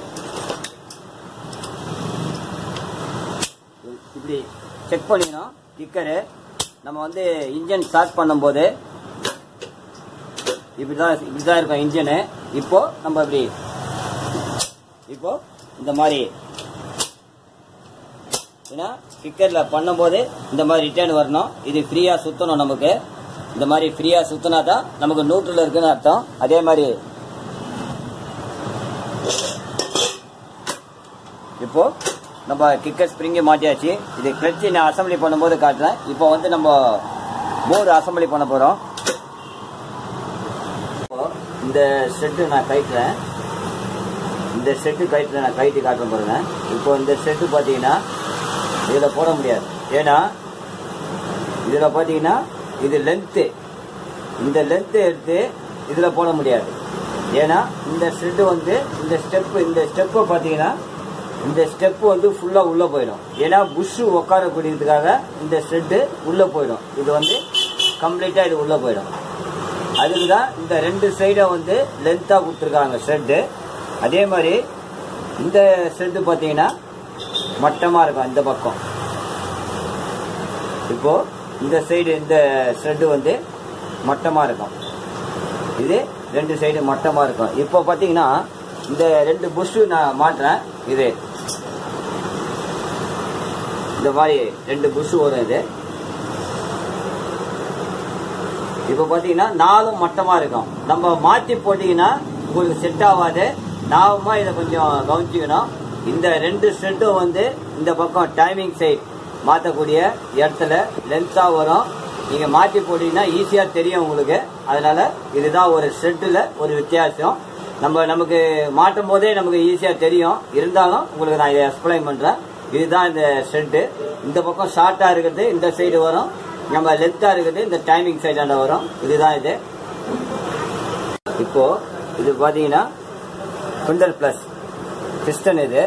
இப்படி செக் பண்ணிக்கணும் கிக்கரு நம்ம வந்து இன்ஜின் ஸ்டார்ட் பண்ணும்போது இப்படி தான் இப்படி தான் இருக்கும் இன்ஜினு இப்போ நம்ம இப்படி இப்போ இந்த மாதிரி ஏன்னா கிக்கரில் பண்ணும்போது இந்த மாதிரி ரிட்டர்ன் வரணும் இது ஃப்ரீயாக சுற்றணும் நமக்கு இந்த மாதிரி ஃப்ரீயாக சுற்றினா தான் நமக்கு நியூட்ரல் இருக்குன்னு அர்த்தம் அதே மாதிரி இப்போ நம்ம கிக்கர் ஸ்ப்ரிங்கு மாட்டியாச்சு இது கிளச்சு நான் அசம்பிளி பண்ணும்போது காட்டுறேன் இப்போ வந்து நம்ம போர்டு அசம்பிளி பண்ண போகிறோம் இப்போ இந்த செட்டு நான் கயிட்டுறேன் இந்த செட்டு கயிற்றுல நான் கயிட்டு காட்டுறேன் பாருங்க இப்போ இந்த செட்டு பார்த்தீங்கன்னா இதில் போட முடியாது ஏன்னா இதில் பார்த்தீங்கன்னா இது லென்த்து இந்த லென்த்து எடுத்து இதில் போட முடியாது ஏன்னா இந்த ஸ்டெட்டு வந்து இந்த ஸ்டெப்பு இந்த ஸ்டெப்பை பார்த்தீங்கன்னா இந்த ஸ்டெப்பு வந்து ஃபுல்லாக உள்ளே போயிடும் ஏன்னா புஷ்ஷு உட்காரக்கூடியதுக்காக இந்த ஸ்டெட்டு உள்ளே போயிடும் இது வந்து கம்ப்ளீட்டாக இது உள்ளே போயிடும் அதுக்கு தான் இந்த ரெண்டு சைடை வந்து லென்த்தாக கொடுத்துருக்காங்க ஷெட்டு அதே மாதிரி இந்த ஷெட்டு பார்த்தீங்கன்னா மட்டமாக இருக்கும் இந்த பக்கம் இப்போ இந்த சைடு இந்த ஷெட்டு வந்து மட்டமாக இருக்கும் இது ரெண்டு சைடு மட்டமாக இருக்கும் இப்போ பார்த்தீங்கன்னா இந்த ரெண்டு புஷ்ஷு நான் மாட்டுறேன் இது இந்த மாதிரி ரெண்டு புஷ்ஷு வரும் இது இப்போ பார்த்தீங்கன்னா நாலும் மட்டமாக இருக்கும் நம்ம மாற்றி போட்டிங்கன்னா உங்களுக்கு செட் ஆகாது நாமமாக இதை கொஞ்சம் கவனிச்சிக்கணும் இந்த ரெண்டு செட்டும் வந்து இந்த பக்கம் டைமிங் சைட் மாற்றக்கூடிய இடத்துல லென்த்தாக வரும் நீங்கள் மாற்றி போட்டிங்கன்னா ஈஸியாக தெரியும் உங்களுக்கு அதனால இதுதான் ஒரு செட்டில் ஒரு வித்தியாசம் நம்ம நமக்கு மாட்டும் போதே நமக்கு ஈஸியாக தெரியும் இருந்தாலும் உங்களுக்கு நான் இதை எக்ஸ்பிளைன் பண்ணுறேன் இதுதான் இந்த செட்டு இந்த பக்கம் ஷார்ட்டாக இருக்கிறது இந்த சைடு வரும் நம்ம லென்த்தாக இருக்கிறது இந்த டைமிங் சைடாண்ட வரும் இதுதான் இது இப்போ இது பார்த்தீங்கன்னா குண்டல் ப்ளஸ் பிஸ்டன் இது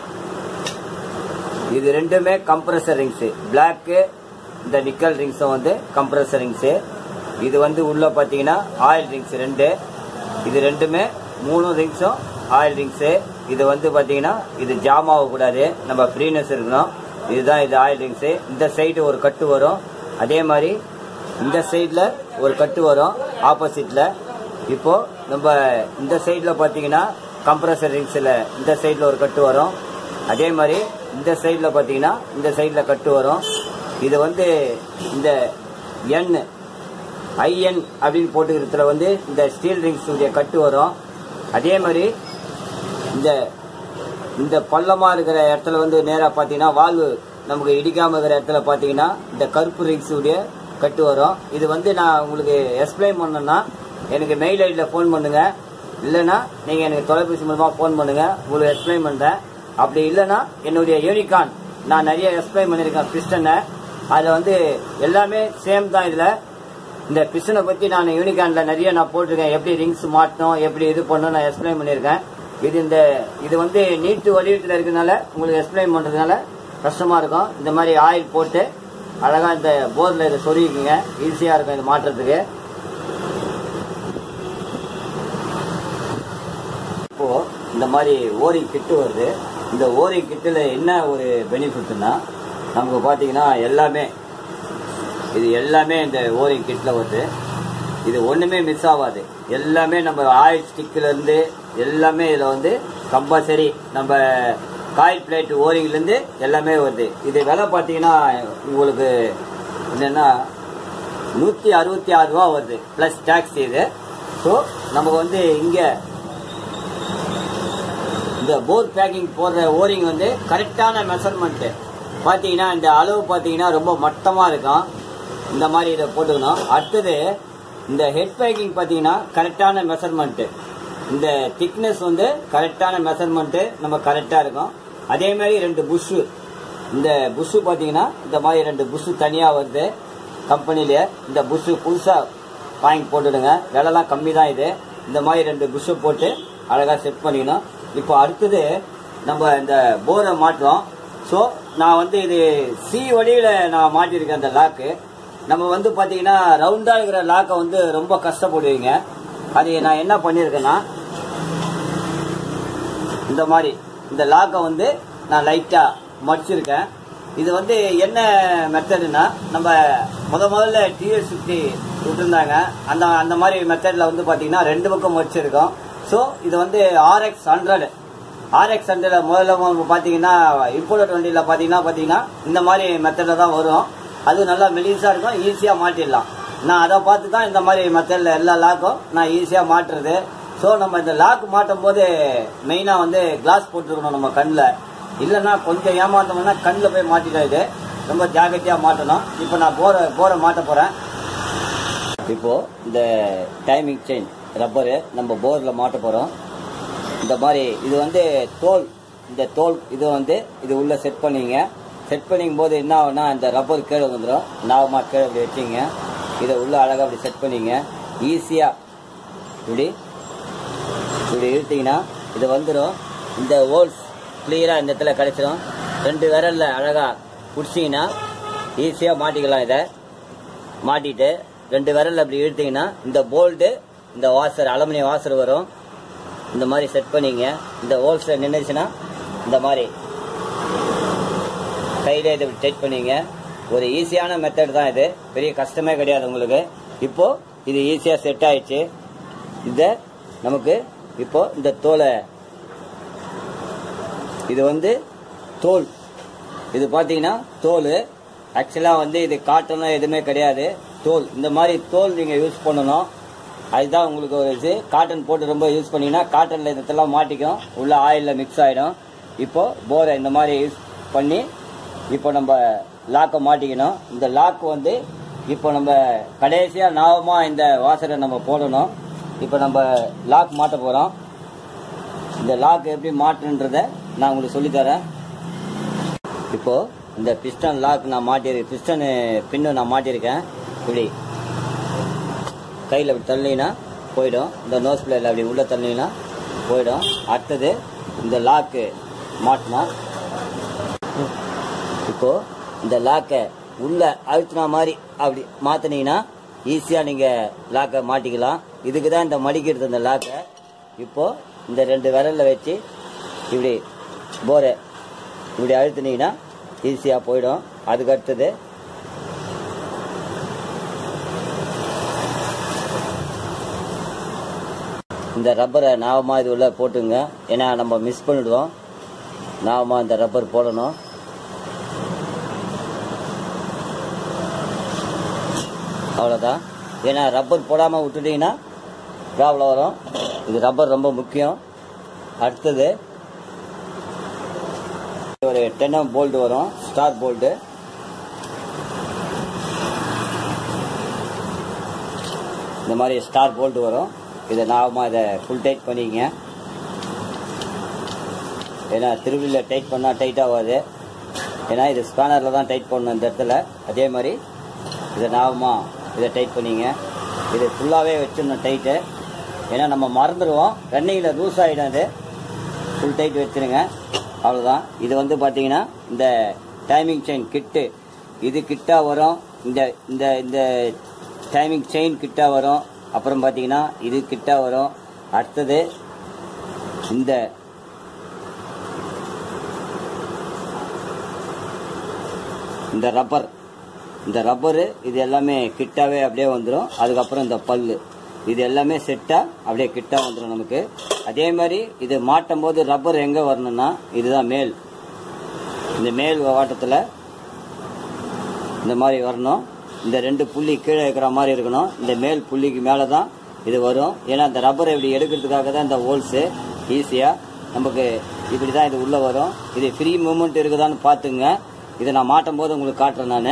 இது ரெண்டுமே கம்ப்ரஸர் ரிங்ஸு பிளாக்கு இந்த நிக்கல் ரிங்ஸும் வந்து கம்ப்ரஸர் ரிங்ஸு இது வந்து உள்ள பார்த்தீங்கன்னா ஆயில் ரிங்ஸ் ரெண்டு இது ரெண்டுமே மூணு ரிங்ஸும் ஆயில் ரிங்ஸு இது வந்து பார்த்தீங்கன்னா இது ஜாம் ஆகக்கூடாது நம்ம ஃப்ரீனஸ் இருக்கணும் இதுதான் இது ஆயில் ரிங்ஸு இந்த சைடு ஒரு கட்டு வரும் அதே மாதிரி இந்த சைடில் ஒரு கட்டு வரும் ஆப்போசிட்டில் இப்போ நம்ம இந்த சைடில் பார்த்தீங்கன்னா கம்ப்ரஸர் ரிங்ஸில் இந்த சைடில் ஒரு கட்டு வரும் அதே மாதிரி இந்த சைடில் பார்த்தீங்கன்னா இந்த சைடில் கட்டு வரும் இது வந்து இந்த எண் ஐஎன் அப்படின்னு போட்டுக்கிறதுல வந்து இந்த ஸ்டீல் ரிங்ஸ் உடைய கட்டு வரும் அதே மாதிரி இந்த இந்த பள்ளமா இருக்கிற இடத்துல வந்து நேரா பாத்தீங்கன்னா வால்வு நமக்கு இடிக்காம இருக்கிற இடத்துல பாத்தீங்கன்னா இந்த கருப்பு ரிங்ஸ் உடைய கட்டு வரும் இது வந்து நான் உங்களுக்கு எக்ஸ்பிளைன் பண்ணணும்னா எனக்கு மெயில் ஐடியில் ஃபோன் பண்ணுங்க இல்லைன்னா நீங்க எனக்கு தொலைபேசி மூலமா ஃபோன் பண்ணுங்க உங்களுக்கு எக்ஸ்பிளைன் பண்றேன் அப்படி இல்லைன்னா என்னுடைய யூனிகான் நான் நிறைய எக்ஸ்பிளைன் பண்ணியிருக்கேன் பிஸ்டனை அதில் வந்து எல்லாமே சேம் தான் இதில் இந்த பிஸ்டனை பற்றி நான் யூனிகான்ல நிறைய நான் போட்டிருக்கேன் எப்படி ரிங்ஸ் மாட்டணும் எப்படி இது பண்ணணும் நான் எக்ஸ்பிளைன் பண்ணியிருக்கேன் இது இந்த இது வந்து நீட்டு வடிவத்தில் இருக்கிறதுனால உங்களுக்கு எக்ஸ்பிளைன் பண்ணுறதுனால கஷ்டமாக இருக்கும் இந்த மாதிரி ஆயில் போட்டு அழகாக இந்த போர்டில் இதை சொருகிக்குங்க ஈஸியாக இருக்கும் இது மாட்டுறதுக்கு இப்போ இந்த மாதிரி ஓரிங் கிட்டு வருது இந்த ஓரிங் கிட்டில் என்ன ஒரு பெனிஃபிட்னா நமக்கு பார்த்தீங்கன்னா எல்லாமே இது எல்லாமே இந்த ஓரிங் கிட்டில் வருது இது ஒன்றுமே மிஸ் ஆகாது எல்லாமே நம்ம ஆயில் ஸ்டிக்கில் இருந்து எல்லாமே இதில் வந்து கம்பல்சரி நம்ம காயில் பிளேட் ஓரிங்லேருந்து எல்லாமே வருது இது விலை பார்த்தீங்கன்னா உங்களுக்கு என்னென்னா நூற்றி அறுபத்தி ஆறு ரூபா வருது ப்ளஸ் டேக்ஸ் இது ஸோ நமக்கு வந்து இங்கே இந்த போர் பேக்கிங் போடுற ஓரிங் வந்து கரெக்டான மெஷர்மெண்ட்டு பார்த்தீங்கன்னா இந்த அளவு பார்த்தீங்கன்னா ரொம்ப மட்டமாக இருக்கும் இந்த மாதிரி இதை போட்டுக்கணும் அடுத்தது இந்த ஹெட் பேக்கிங் பார்த்தீங்கன்னா கரெக்டான மெஷர்மெண்ட்டு இந்த திக்னஸ் வந்து கரெக்டான மெஷர்மெண்ட்டு நம்ம கரெக்டாக இருக்கும் அதே மாதிரி ரெண்டு புஷ்ஷு இந்த புஷ்ஷு பார்த்தீங்கன்னா இந்த மாதிரி ரெண்டு புஷ்ஷு தனியாக வருது கம்பெனிலே இந்த புஷ்ஷு புதுசாக வாங்கி போட்டுடுங்க விலைலாம் கம்மி தான் இது இந்த மாதிரி ரெண்டு புஷ்ஷை போட்டு அழகாக செட் பண்ணிக்கணும் இப்போ அடுத்தது நம்ம இந்த போரை மாட்டுறோம் ஸோ நான் வந்து இது சி வடிவில் நான் மாட்டியிருக்கேன் அந்த லாக்கு நம்ம வந்து பார்த்தீங்கன்னா ரவுண்டாக இருக்கிற லாக்கை வந்து ரொம்ப கஷ்டப்படுவீங்க அது நான் என்ன பண்ணியிருக்கேன்னா இந்த மாதிரி இந்த லாக்கை வந்து நான் லைட்டாக மடிச்சிருக்கேன் இது வந்து என்ன மெத்தடுனா நம்ம முத முதல்ல டிஎஸ் ஃபிஃப்டி விட்டுருந்தாங்க அந்த அந்த மாதிரி மெத்தடில் வந்து பார்த்தீங்கன்னா ரெண்டு பக்கம் மடிச்சிருக்கோம் ஸோ இது வந்து ஆர்எக்ஸ் ஹண்ட்ரட் ஆர்எக்ஸ் ஹண்ட்ரட் முதல்ல உங்களுக்கு பார்த்தீங்கன்னா இம்போர்ட் வண்டியில் பார்த்தீங்கன்னா பார்த்தீங்கன்னா இந்த மாதிரி மெத்தடில் தான் வரும் அது நல்லா மெலிசாக இருக்கும் ஈஸியாக மாட்டிடலாம் நான் அதை பார்த்து தான் இந்த மாதிரி மெத்தடில் எல்லா லாக்கும் நான் ஈஸியாக மாட்டுறது ஸோ நம்ம இந்த லாக் மாட்டும் போது மெயினாக வந்து கிளாஸ் போட்டுருக்கணும் நம்ம கண்ணில் இல்லைன்னா கொஞ்சம் ஏமாந்தோம்னா கண்ணில் போய் மாட்டிடாது ரொம்ப ஜாகிரதையாக மாட்டணும் இப்போ நான் போரை போரை மாட்ட போகிறேன் இப்போ இந்த டைமிங் செயின் ரப்பரு நம்ம போரில் மாட்ட போகிறோம் இந்த மாதிரி இது வந்து தோல் இந்த தோல் இது வந்து இது உள்ள செட் பண்ணிங்க செட் பண்ணிக்கும் போது என்ன ஆகும்னா இந்த ரப்பர் கீழே வந்துடும் நாவமா கீழே இப்படி வச்சிங்க இதை உள்ள அழகாக அப்படி செட் பண்ணிங்க ஈஸியாக இப்படி இப்படி இழுத்தீங்கன்னா இது வந்துடும் இந்த ஹோல்ஸ் கிளியராக இந்த இடத்துல கிடைச்சிடும் ரெண்டு விரல்ல அழகாக பிடிச்சிங்கன்னா ஈஸியாக மாட்டிக்கலாம் இதை மாட்டிட்டு ரெண்டு விரல்ல அப்படி இழுத்தீங்கன்னா இந்த போல்டு இந்த வாசர் அலுமினியம் வாசர் வரும் இந்த மாதிரி செட் பண்ணிங்க இந்த ஹோல்ஸில் நின்றுச்சுன்னா இந்த மாதிரி கையில் இதை டைட் பண்ணிங்க ஒரு ஈஸியான மெத்தட் தான் இது பெரிய கஷ்டமே கிடையாது உங்களுக்கு இப்போ இது ஈஸியாக செட் ஆயிடுச்சு இதை நமக்கு இப்போ இந்த தோலை இது வந்து தோல் இது பார்த்தீங்கன்னா தோல் ஆக்சுவலாக வந்து இது காட்டணும் எதுவுமே கிடையாது தோல் இந்த மாதிரி தோல் நீங்கள் யூஸ் பண்ணணும் அதுதான் உங்களுக்கு ஒரு இது காட்டன் போட்டு ரொம்ப யூஸ் பண்ணீங்கன்னா காட்டனில் இதெல்லாம் மாட்டிக்கும் உள்ள ஆயிலில் மிக்ஸ் ஆகிடும் இப்போ போரை இந்த மாதிரி யூஸ் பண்ணி இப்போ நம்ம லாக்கை மாட்டிக்கணும் இந்த லாக் வந்து இப்போ நம்ம கடைசியாக நாவமாக இந்த வாசரை நம்ம போடணும் இப்போ நம்ம லாக் மாட்ட போகிறோம் இந்த லாக் எப்படி மாட்டுன்றத நான் உங்களுக்கு சொல்லித்தரேன் இப்போ இந்த பிஸ்டன் லாக் நான் மாட்டியிருக்கேன் பிஸ்டன் பின்னு நான் மாட்டியிருக்கேன் இப்படி கையில் அப்படி தள்ளினா போயிடும் இந்த நோஸ் பிளேயில் அப்படி உள்ளே தள்ளினா போயிடும் அடுத்தது இந்த லாக்கு மாட்டினா இப்போ இந்த லாக்கை உள்ள அழுத்தினா மாதிரி அப்படி மாற்றினீங்கன்னா ஈஸியாக நீங்கள் லாக்கை மாட்டிக்கலாம் இதுக்கு தான் இந்த மடிக்கிறது இந்த லாக்கை இப்போ இந்த ரெண்டு விரலில் வச்சு இப்படி போரை இப்படி அழுத்தினீங்கன்னா ஈஸியாக போயிடும் அதுக்கு அடுத்தது இந்த ரப்பரை நாவமாக இது உள்ள போட்டுங்க ஏன்னா நம்ம மிஸ் பண்ணிடுவோம் நாவமாக இந்த ரப்பர் போடணும் அவ்வளோதான் ஏன்னா ரப்பர் போடாமல் விட்டுட்டீங்கன்னா ப்ராப்ளம் வரும் இது ரப்பர் ரொம்ப முக்கியம் அடுத்தது ஒரு டென் எம் போல்ட் வரும் ஸ்டார் போல்ட்டு இந்த மாதிரி ஸ்டார் போல்ட் வரும் இதை நாம இதை ஃபுல் டைட் பண்ணிக்கங்க ஏன்னா திருவிழியில் டைட் பண்ணால் டைட் ஆகாது ஏன்னா இது ஸ்பேனரில் தான் டைட் பண்ணணும் இந்த இடத்துல அதே மாதிரி இதை நாமமா இதை டைட் பண்ணிங்க இது ஃபுல்லாகவே வச்சிடணும் டைட்டு ஏன்னா நம்ம மறந்துடுவோம் ரன்னிங்கில் லூஸ் ஆகிடும் இது ஃபுல் டைட் வச்சிருங்க அவ்வளோதான் இது வந்து பார்த்தீங்கன்னா இந்த டைமிங் செயின் கிட்டு இது கிட்டா வரும் இந்த இந்த இந்த டைமிங் செயின் கிட்டா வரும் அப்புறம் பார்த்தீங்கன்னா இது கிட்டா வரும் அடுத்தது இந்த இந்த ரப்பர் இந்த ரப்பரு இது எல்லாமே கிட்டாவே அப்படியே வந்துடும் அதுக்கப்புறம் இந்த பல்லு இது எல்லாமே செட்டாக அப்படியே கிட்டா வந்துடும் நமக்கு அதே மாதிரி இது மாட்டும் போது ரப்பர் எங்கே வரணும்னா இதுதான் மேல் இந்த மேல் வாட்டத்தில் இந்த மாதிரி வரணும் இந்த ரெண்டு புள்ளி கீழே இருக்கிற மாதிரி இருக்கணும் இந்த மேல் புள்ளிக்கு மேலே தான் இது வரும் ஏன்னா இந்த ரப்பரை இப்படி எடுக்கிறதுக்காக தான் இந்த ஹோல்ஸு ஈஸியாக நமக்கு இப்படி தான் இது உள்ளே வரும் இது ஃப்ரீ மூமெண்ட் இருக்குதான்னு பார்த்துங்க இதை நான் மாட்டும் போது உங்களுக்கு காட்டுறேன் நான்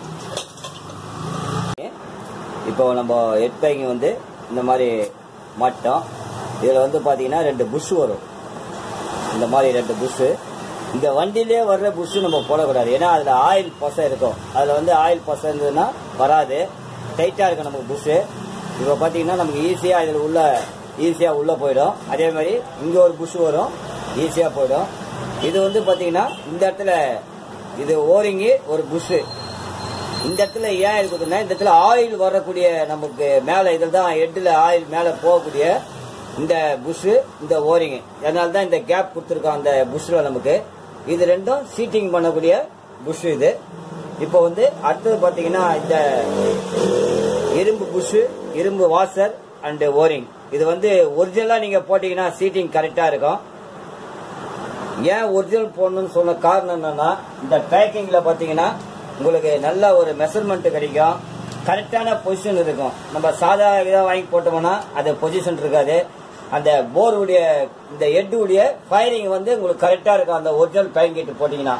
இப்போ நம்ம ஹெட் பேக்கிங் வந்து இந்த மாதிரி மாட்டோம் இதில் வந்து பார்த்தீங்கன்னா ரெண்டு புஷ் வரும் இந்த மாதிரி ரெண்டு புஷ்ஷு இந்த வண்டியிலே வர்ற புஷ்ஷு நம்ம போடக்கூடாது ஏன்னா அதில் ஆயில் பசை இருக்கும் அதில் வந்து ஆயில் பசை இருந்ததுன்னா வராது டைட்டாக இருக்கும் நமக்கு புஷ்ஷு இப்போ பார்த்தீங்கன்னா நமக்கு ஈஸியாக இதில் உள்ள ஈஸியாக உள்ளே போயிடும் அதே மாதிரி இங்கே ஒரு புஷ் வரும் ஈஸியாக போயிடும் இது வந்து பார்த்தீங்கன்னா இந்த இடத்துல இது ஓரிங்கு ஒரு புஷ்ஷு இந்த இடத்துல ஏன் இருக்குதுன்னா இந்த இடத்துல ஆயில் வரக்கூடிய நமக்கு மேலே இதில் தான் ஹெட்டில் ஆயில் மேலே போகக்கூடிய இந்த புஷ்ஷு இந்த ஓரிங்கு அதனால தான் இந்த கேப் கொடுத்துருக்கோம் அந்த புஷ்ஷில் நமக்கு இது ரெண்டும் சீட்டிங் பண்ணக்கூடிய புஷ் இது இப்போ வந்து அடுத்தது பார்த்தீங்கன்னா இந்த இரும்பு புஷ்ஷு இரும்பு வாஷர் அண்ட் ஓரிங் இது வந்து ஒரிஜினலாக நீங்கள் போட்டிங்கன்னா சீட்டிங் கரெக்டாக இருக்கும் ஏன் ஒரிஜினல் போடணும்னு சொன்ன காரணம் என்னன்னா இந்த பேக்கிங்ல பாத்தீங்கன்னா உங்களுக்கு நல்ல ஒரு மெஷர்மெண்ட் கிடைக்கும் கரெக்டான பொசிஷன் இருக்கும் நம்ம சாதா இதாக வாங்கி போட்டோம்னா அது பொசிஷன் இருக்காது அந்த போர் உடைய இந்த ஹெட் உடைய ஃபயரிங் வந்து உங்களுக்கு கரெக்டா இருக்கும் அந்த ஒரிஜினல் பேங்கிட்டு போட்டீங்கன்னா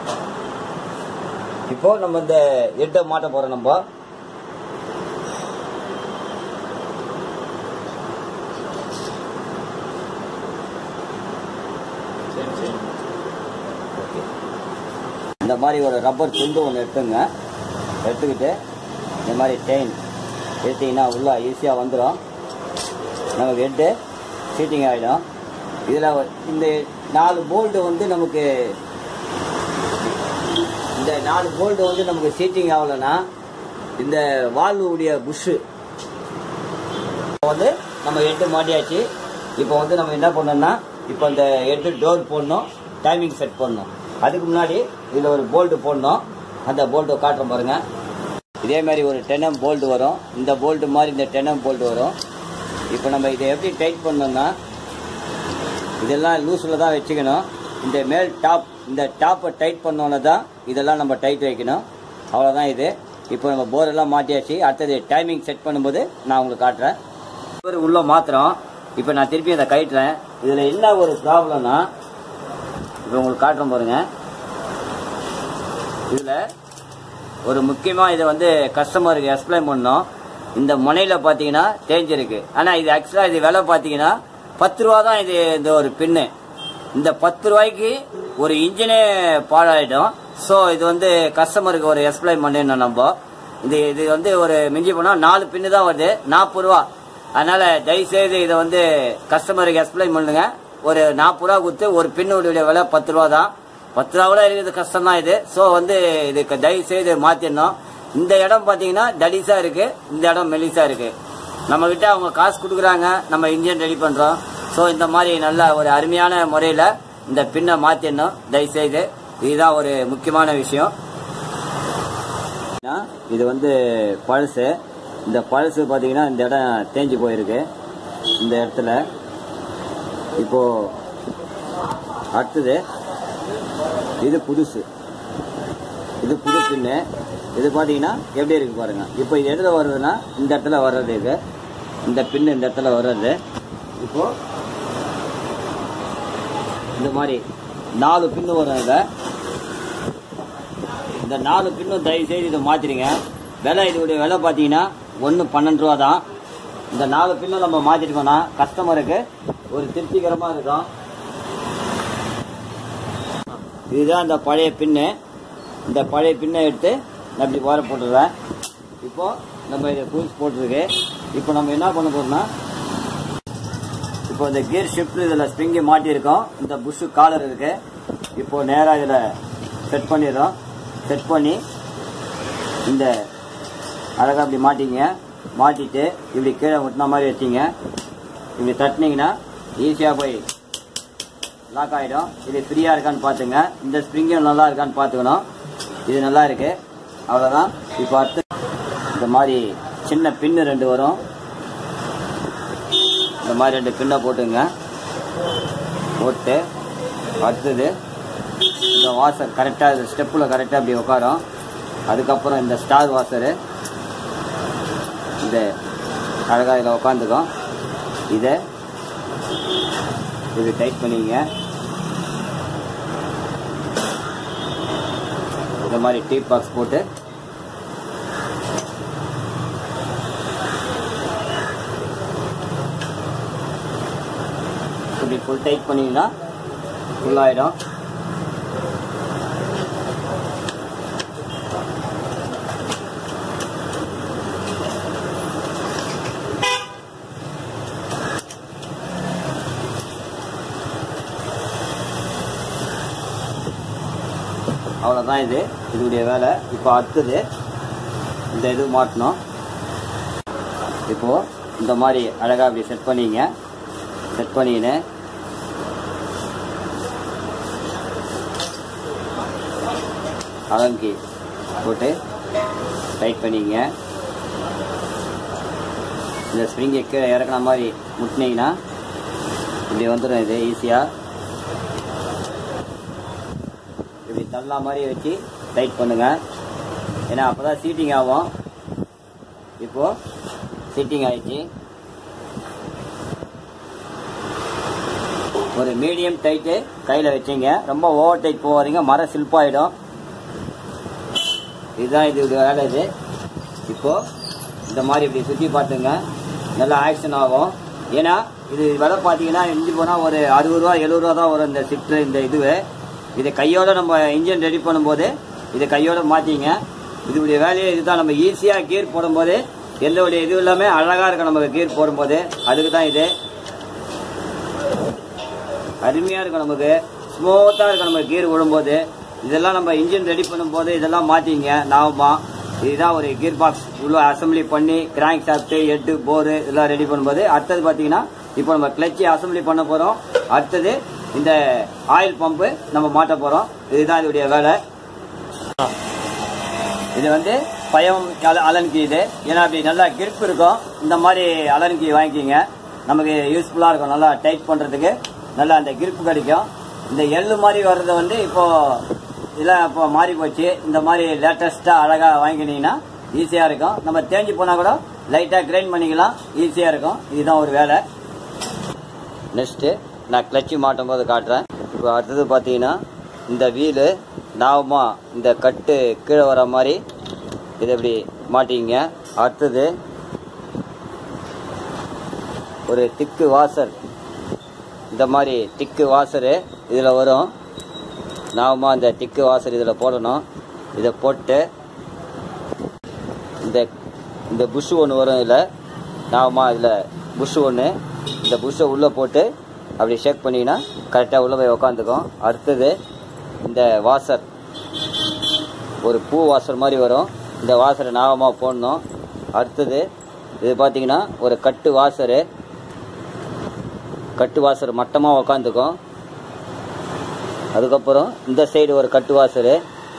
இப்போ நம்ம இந்த ஹெட்டை மாட்ட போறோம் நம்ம இந்த மாதிரி ஒரு ரப்பர் துண்டு ஒன்று எடுத்துங்க எடுத்துக்கிட்டு இந்த மாதிரி செயின் எடுத்தீங்கன்னா உள்ள ஈஸியாக வந்துடும் நமக்கு ஹெட்டு சீட்டிங் ஆகிடும் இதில் இந்த நாலு போல்டு வந்து நமக்கு இந்த நாலு போல்டு வந்து நமக்கு சீட்டிங் ஆகலைன்னா இந்த வால்வுடைய புஷ்ஷு வந்து நம்ம ஹெட்டு மாட்டியாச்சு இப்போ வந்து நம்ம என்ன பண்ணோம்னா இப்போ இந்த ஹெட்டு டோர் போடணும் டைமிங் செட் பண்ணணும் அதுக்கு முன்னாடி இதில் ஒரு போல்ட்டு போடணும் அந்த போல்ட்டை காட்டுறோம் பாருங்க இதே மாதிரி ஒரு டென்எம் போல்ட் வரும் இந்த போல்ட் மாதிரி இந்த டென்எம் போல்ட் வரும் இப்போ நம்ம இதை எப்படி டைட் பண்ணோம்னா இதெல்லாம் லூஸில் தான் வச்சுக்கணும் இந்த மேல் டாப் இந்த டாப்பை டைட் பண்ணோன்னு தான் இதெல்லாம் நம்ம டைட் வைக்கணும் அவ்வளோதான் இது இப்போ நம்ம போரெல்லாம் மாட்டியாச்சு அடுத்தது டைமிங் செட் பண்ணும்போது நான் உங்களுக்கு காட்டுறேன் ஒரு உள்ள மாத்திரம் இப்போ நான் திருப்பி அதை கட்டுறேன் இதில் என்ன ஒரு ப்ராப்ளம்னா இப்போ உங்களுக்கு காட்டுறோம் பாருங்க இதில் ஒரு முக்கியமாக இதை வந்து கஸ்டமருக்கு எக்ஸ்பிளைன் பண்ணோம் இந்த முனையில் பார்த்தீங்கன்னா தேஞ்சிருக்கு ஆனால் இது ஆக்சுவலாக இது விலை பார்த்தீங்கன்னா பத்து ரூபா தான் இது இந்த ஒரு பின்னு இந்த பத்து ரூபாய்க்கு ஒரு இன்ஜினே பாழாயிடும் ஸோ இது வந்து கஸ்டமருக்கு ஒரு எக்ஸ்பிளைன் பண்ணிடணும் நம்ம இது இது வந்து ஒரு மிஞ்சி போனால் நாலு பின்னு தான் வருது நாற்பது ரூபா அதனால தயவுசெய்து இதை வந்து கஸ்டமருக்கு எக்ஸ்பிளைன் பண்ணுங்க ஒரு நாற்பது ரூபா கொடுத்து ஒரு பின்னுடைய விலை பத்து ரூபா தான் பத்து ரூபா கூட இருக்குது கஷ்டம் தான் இது ஸோ வந்து இதுக்கு தயவு செய்து மாற்றிடணும் இந்த இடம் பார்த்தீங்கன்னா தடிசா இருக்கு இந்த இடம் மெலிசா இருக்கு நம்ம கிட்ட அவங்க காசு கொடுக்குறாங்க நம்ம இன்ஜின் ரெடி பண்றோம் ஸோ இந்த மாதிரி நல்ல ஒரு அருமையான முறையில் இந்த பின்னை மாற்றிடணும் தயவு செய்து இதுதான் ஒரு முக்கியமான விஷயம் இது வந்து பழசு இந்த பழசு பார்த்தீங்கன்னா இந்த இடம் தேஞ்சு போயிருக்கு இந்த இடத்துல இப்போ அடுத்தது இது புதுசு இது புது பின்னு இது பார்த்தீங்கன்னா எப்படி இருக்கு பாருங்க இப்போ இது எதில் வருதுன்னா இந்த இடத்துல வர்றது இது இந்த பின் இந்த இடத்துல வர்றது இப்போ இந்த மாதிரி நாலு பின்னு வரும் இதை இந்த நாலு பின்னும் தயவு செய்து இதை மாற்றிடுங்க விலை இதோடைய விலை பார்த்தீங்கன்னா ஒன்று பன்னெண்டு ரூபா தான் இந்த நாலு பின்னும் நம்ம மாற்றிட்டோம்னா கஸ்டமருக்கு ஒரு திருப்திகரமாக இருக்கும் இதுதான் இந்த பழைய பின்னு இந்த பழைய பின்னை எடுத்து நான் இப்படி வார போட்டுடுறேன் இப்போ நம்ம இதை புதுசு போட்டிருக்கு இப்போ நம்ம என்ன பண்ண போறோம்னா இப்போ இந்த கியர் ஷிஃப்ட் இதில் ஸ்ப்ரிங்கி மாட்டியிருக்கோம் இந்த புஷ்ஷு காலர் இருக்கு இப்போ நேராக இதில் செட் பண்ணிடுறோம் செட் பண்ணி இந்த அழகாக இப்படி மாட்டிங்க மாட்டிட்டு இப்படி கீழே முட்டின மாதிரி வச்சிங்க இப்படி தட்டினீங்கன்னா ஈஸியாக போய் லாக் ஆகிடும் இது ஃப்ரீயாக இருக்கான்னு பார்த்துங்க இந்த ஸ்ப்ரிங்கும் நல்லா இருக்கான்னு பார்த்துக்கணும் இது நல்லா இருக்கு அவ்வளோதான் இப்போ அடுத்து இந்த மாதிரி சின்ன பின்னு ரெண்டு வரும் இந்த மாதிரி ரெண்டு பின்னை போட்டுங்க போட்டு அடுத்தது இந்த வாசர் கரெக்டாக இந்த ஸ்டெப்பில் கரெக்டாக இப்படி உட்காரும் அதுக்கப்புறம் இந்த ஸ்டார் வாசரு இந்த அழகாக இதில் உட்காந்துக்கும் இதை இது டைட் பண்ணிங்க இந்த மாதிரி டீப் பாக்ஸ் போட்டு இப்படி ஃபுல் டைட் பண்ணிங்கன்னா ஃபுல் ஆகிடும் அவ்வளோதான் இது இதனுடைய வேலை இப்போ அடுத்தது இந்த இது மாட்டணும் இப்போ இந்த மாதிரி அழகாக அப்படி செட் பண்ணிங்க செட் பண்ணிக்கின்னு அலங்கி போட்டு டைட் பண்ணிங்க இந்த ஸ்ப்ரிங்கை கீழே இறக்குன மாதிரி முட்டினீங்கன்னா இப்படி வந்துடும் இது ஈஸியாக இப்படி தள்ளா மாதிரி வச்சு டைட் பண்ணுங்க ஏன்னா அப்பதான் சீட்டிங் ஆகும் இப்போ சீட்டிங் ஆயிடுச்சு ஒரு மீடியம் டைட்டு கையில் வச்சிங்க ரொம்ப ஓவர் டைட் போகாதீங்க மரம் சில்பாயிடும் இதுதான் இது வேலை இது இப்போ இந்த மாதிரி இப்படி சுற்றி பார்த்துங்க நல்லா ஆக்ஷன் ஆகும் ஏன்னா இது விலை பார்த்தீங்கன்னா இஞ்சி போனால் ஒரு அறுபது ரூபா எழுபது ரூபா தான் வரும் இந்த சிப்ட்ரு இந்த இதுவு இதை கையோட நம்ம இன்ஜின் ரெடி பண்ணும்போது இதை கையோட மாற்றிங்க இதோடைய வேலையை இதுதான் நம்ம ஈஸியாக கீர் போடும்போது எல்லோடைய இது எல்லாமே அழகாக இருக்கும் நமக்கு கீர் போடும்போது அதுக்கு தான் இது அருமையாக இருக்கும் நமக்கு ஸ்மூத்தாக இருக்கும் நம்ம கீர் விடும்போது இதெல்லாம் நம்ம இன்ஜின் ரெடி பண்ணும்போது இதெல்லாம் மாற்றிங்க நாமமா இதுதான் ஒரு கீர் பாக்ஸ் இவ்வளோ அசம்பிளி பண்ணி கிராங்க் ஷாஃப்ட்டு ஹெட்டு போரு இதெல்லாம் ரெடி பண்ணும்போது அடுத்தது பார்த்தீங்கன்னா இப்போ நம்ம கிளச்சி அசம்பிளி பண்ண போகிறோம் அடுத்தது இந்த ஆயில் பம்பு நம்ம மாட்ட போகிறோம் இதுதான் இதோடைய வேலை இது வந்து பயம் அல அலன்கி இது ஏன்னா அப்படி நல்லா கிரிப் இருக்கும் இந்த மாதிரி அலன்கி வாங்கிக்கிங்க நமக்கு யூஸ்ஃபுல்லாக இருக்கும் நல்லா டைட் பண்ணுறதுக்கு நல்லா அந்த கிரிப் கிடைக்கும் இந்த எள்ளு மாதிரி வர்றது வந்து இப்போ இதெல்லாம் இப்போ மாறி போச்சு இந்த மாதிரி லேட்டஸ்ட்டாக அழகாக வாங்கினீங்கன்னா ஈஸியாக இருக்கும் நம்ம தேஞ்சு போனால் கூட லைட்டாக கிரைண்ட் பண்ணிக்கலாம் ஈஸியாக இருக்கும் இதுதான் ஒரு வேலை நெக்ஸ்ட்டு நான் கிளச்சி மாட்டும் போது காட்டுறேன் இப்போ அடுத்தது பார்த்தீங்கன்னா இந்த வீலு நாவமா இந்த கட்டு கீழே வர மாதிரி இதை இப்படி மாட்டிங்க அடுத்தது ஒரு திக்கு வாசர் இந்த மாதிரி திக்கு வாசரு இதில் வரும் நாவமா இந்த திக்கு வாசர் இதில் போடணும் இதை போட்டு இந்த இந்த புஷ் ஒன்று வரும் இதில் நாவமா இதில் புஷ் ஒன்று இந்த புஷ்ஷை உள்ளே போட்டு அப்படி ஷேக் பண்ணிங்கன்னா கரெக்டாக உள்ளே போய் உக்காந்துக்கும் அடுத்தது இந்த வாசர் ஒரு பூ வாசர் மாதிரி வரும் இந்த வாசரை நாகமாக போடணும் அடுத்தது இது பார்த்தீங்கன்னா ஒரு கட்டு வாசரு கட்டு வாசர் மட்டமாக உக்காந்துக்கும் அதுக்கப்புறம் இந்த சைடு ஒரு கட்டு வாசரு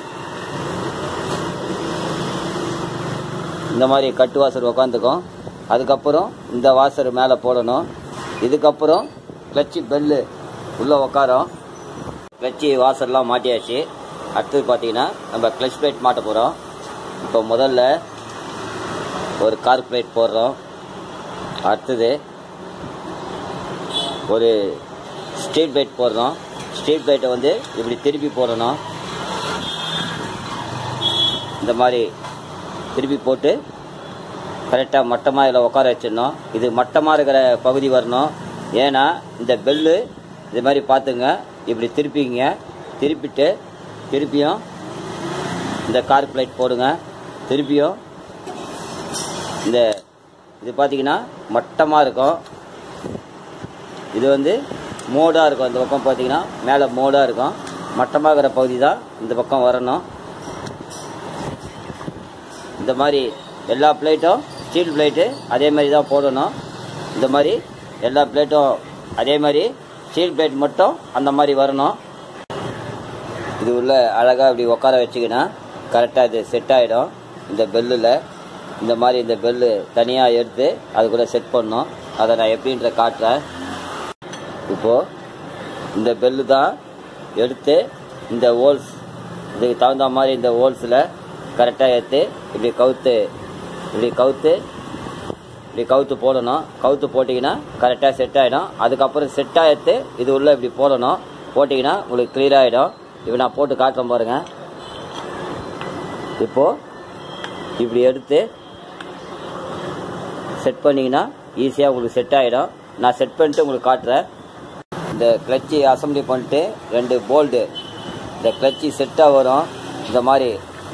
இந்த மாதிரி கட்டு வாசர் உக்காந்துக்கும் அதுக்கப்புறம் இந்த வாசர் மேலே போடணும் இதுக்கப்புறம் கிளச்சி பெல்லு உள்ளே உக்காரோம் கிளச்சி வாசர்லாம் மாட்டியாச்சு அடுத்தது பார்த்தீங்கன்னா நம்ம கிளச் பிளேட் மாட்ட போகிறோம் இப்போ முதல்ல ஒரு கார் பிளேட் போடுறோம் அடுத்தது ஒரு ஸ்ட்ரீட் பிளேட் போடுறோம் ஸ்ட்ரீட் பிளேட்டை வந்து இப்படி திருப்பி போடணும் இந்த மாதிரி திருப்பி போட்டு கரெக்டாக மட்டமாக இதில் உட்கார வச்சிடணும் இது மட்டமாக இருக்கிற பகுதி வரணும் ஏன்னா இந்த பெல்லு இது மாதிரி பார்த்துங்க இப்படி திருப்பிங்க திருப்பிட்டு திருப்பியும் இந்த கார் பிளேட் போடுங்க திருப்பியும் இந்த இது பார்த்தீங்கன்னா மட்டமாக இருக்கும் இது வந்து மோடாக இருக்கும் இந்த பக்கம் பார்த்தீங்கன்னா மேலே மோடாக இருக்கும் மட்டமாக இருக்கிற பகுதி தான் இந்த பக்கம் வரணும் இந்த மாதிரி எல்லா பிளேட்டும் ஸ்டீல் பிளேட்டு அதே மாதிரி தான் போடணும் இந்த மாதிரி எல்லா பிளேட்டும் அதே மாதிரி ஸ்டீல் பிளேட் மட்டும் அந்த மாதிரி வரணும் இது உள்ள அழகாக இப்படி உட்கார வச்சிக்கினா கரெக்டாக இது செட் ஆகிடும் இந்த பெல்லில் இந்த மாதிரி இந்த பெல்லு தனியாக எடுத்து அதுக்குள்ளே செட் பண்ணணும் அதை நான் எப்படின்ற காட்டுறேன் இப்போது இந்த பெல்லு தான் எடுத்து இந்த ஹோல்ஸ் இதுக்கு தகுந்த மாதிரி இந்த ஹோல்ஸில் கரெக்டாக எடுத்து இப்படி கவுத்து இப்படி கவுத்து இப்படி கவுத்து போடணும் கவுத்து போட்டிங்கன்னா கரெக்டாக செட் ஆகிடும் அதுக்கப்புறம் செட் ஆகிட்டு இது உள்ள இப்படி போடணும் போட்டிங்கன்னா உங்களுக்கு clear ஆகிடும் இப்போ நான் போட்டு காட்டுறேன் பாருங்கள் இப்போது இப்படி எடுத்து செட் பண்ணிங்கன்னா ஈஸியாக உங்களுக்கு செட் ஆகிடும் நான் செட் பண்ணிட்டு உங்களுக்கு காட்டுறேன் இந்த கிளச்சி அசம்பிளி பண்ணிட்டு ரெண்டு போல்டு இந்த கிளச்சி செட்டாக வரும் இந்த மாதிரி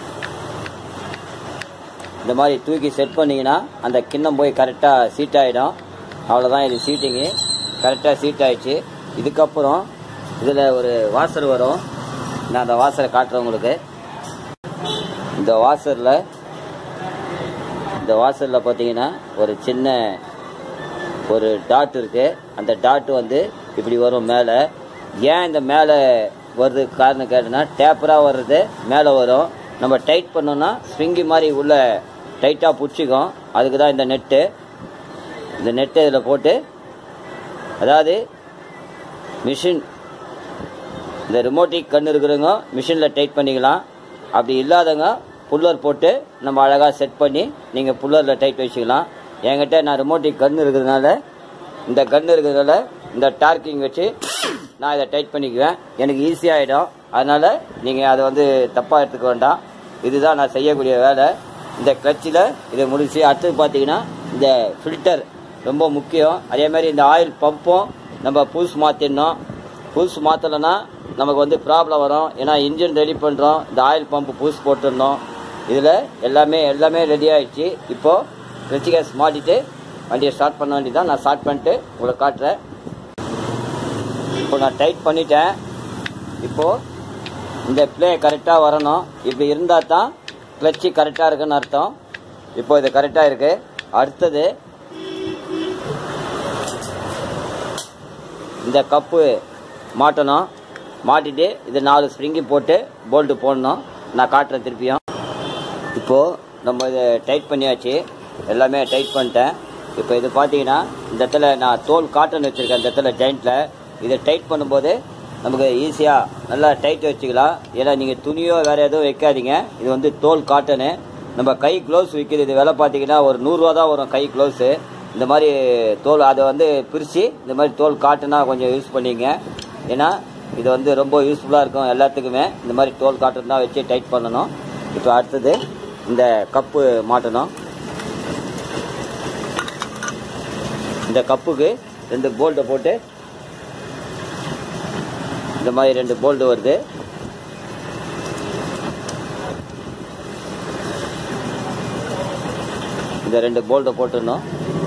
இந்த மாதிரி தூக்கி செட் பண்ணிங்கன்னா அந்த கிண்ணம் போய் கரெக்டாக சீட் ஆகிடும் அவ்வளோதான் இது சீட்டிங்கு கரெக்டாக சீட் ஆயிடுச்சு இதுக்கப்புறம் இதில் ஒரு வாசர் வரும் நான் அந்த வாசரை காட்டுறேன் உங்களுக்கு இந்த வாசரில் இந்த வாசலில் பார்த்தீங்கன்னா ஒரு சின்ன ஒரு டாட் இருக்கு அந்த டாட் வந்து இப்படி வரும் மேலே ஏன் இந்த மேலே வருது காரணம் கேட்டோன்னா டேப்பராக வர்றது மேலே வரும் நம்ம டைட் பண்ணோம்னா ஸ்விங்கி மாதிரி உள்ள டைட்டாக பிடிச்சிக்கும் அதுக்கு தான் இந்த நெட்டு இந்த நெட்டு இதில் போட்டு அதாவது மிஷின் இந்த ரிமோட்டிக் கண் இருக்கிறவங்க மிஷினில் டைட் பண்ணிக்கலாம் அப்படி இல்லாதவங்க புல்லர் போட்டு நம்ம அழகாக செட் பண்ணி நீங்கள் புல்லரில் டைட் வச்சுக்கலாம் என்கிட்ட நான் ரிமோட்டிக் கன் இருக்கிறதுனால இந்த கன் இருக்கிறதுனால இந்த டார்க்கிங் வச்சு நான் இதை டைட் பண்ணிக்குவேன் எனக்கு ஈஸியாகிடும் அதனால் நீங்கள் அதை வந்து தப்பாக எடுத்துக்க வேண்டாம் இதுதான் நான் செய்யக்கூடிய வேலை இந்த கிளச்சில் இதை முடிச்சு அடுத்தது பார்த்தீங்கன்னா இந்த ஃபில்டர் ரொம்ப முக்கியம் அதே மாதிரி இந்த ஆயில் பம்பும் நம்ம புதுசு மாற்றிடணும் புதுசு மாற்றலைன்னா நமக்கு வந்து ப்ராப்ளம் வரும் ஏன்னா இன்ஜின் ரெடி பண்ணுறோம் இந்த ஆயில் பம்பு புதுசு போட்டுடணும் இதில் எல்லாமே எல்லாமே ரெடி ஆயிடுச்சு இப்போது கிளச்சி கேஸ் மாட்டிட்டு வண்டியை ஸ்டார்ட் பண்ண வேண்டியதான் நான் ஸ்டார்ட் பண்ணிட்டு உங்களுக்கு காட்டுறேன் இப்போ நான் டைட் பண்ணிட்டேன் இப்போது இந்த ப்ளே கரெக்டாக வரணும் இப்படி இருந்தால் தான் கிளச்சி கரெக்டாக இருக்குன்னு அர்த்தம் இப்போ இது கரெக்டாக இருக்குது அடுத்தது இந்த கப்பு மாட்டணும் மாட்டிட்டு இது நாலு ஸ்ப்ரிங்கி போட்டு போல்ட்டு போடணும் நான் காட்டுறேன் திருப்பியும் இப்போது நம்ம இதை டைட் பண்ணியாச்சு எல்லாமே டைட் பண்ணிட்டேன் இப்போ இது பார்த்தீங்கன்னா இந்த இடத்துல நான் தோல் காட்டன் வச்சுருக்கேன் இந்த இடத்துல ஜாயிண்ட்டில் இதை டைட் பண்ணும்போது நமக்கு ஈஸியாக நல்லா டைட் வச்சுக்கலாம் ஏன்னா நீங்கள் துணியோ வேறு எதுவும் வைக்காதீங்க இது வந்து தோல் காட்டனு நம்ம கை க்ளவுஸ் விற்கிது இது விலை பார்த்தீங்கன்னா ஒரு நூறுரூவா தான் வரும் கை க்ளவுஸு இந்த மாதிரி தோல் அதை வந்து பிரித்து இந்த மாதிரி தோல் காட்டனாக கொஞ்சம் யூஸ் பண்ணிங்க ஏன்னா இது வந்து ரொம்ப யூஸ்ஃபுல்லாக இருக்கும் எல்லாத்துக்குமே இந்த மாதிரி தோல் காட்டன் தான் வச்சு டைட் பண்ணணும் இப்போ அடுத்தது இந்த கப்பு மாட்டணும் இந்த கப்புக்கு ரெண்டு போல்ட்டை போட்டு இந்த மாதிரி ரெண்டு போல்டு வருது இந்த ரெண்டு போல்ட்டை போட்டுடணும்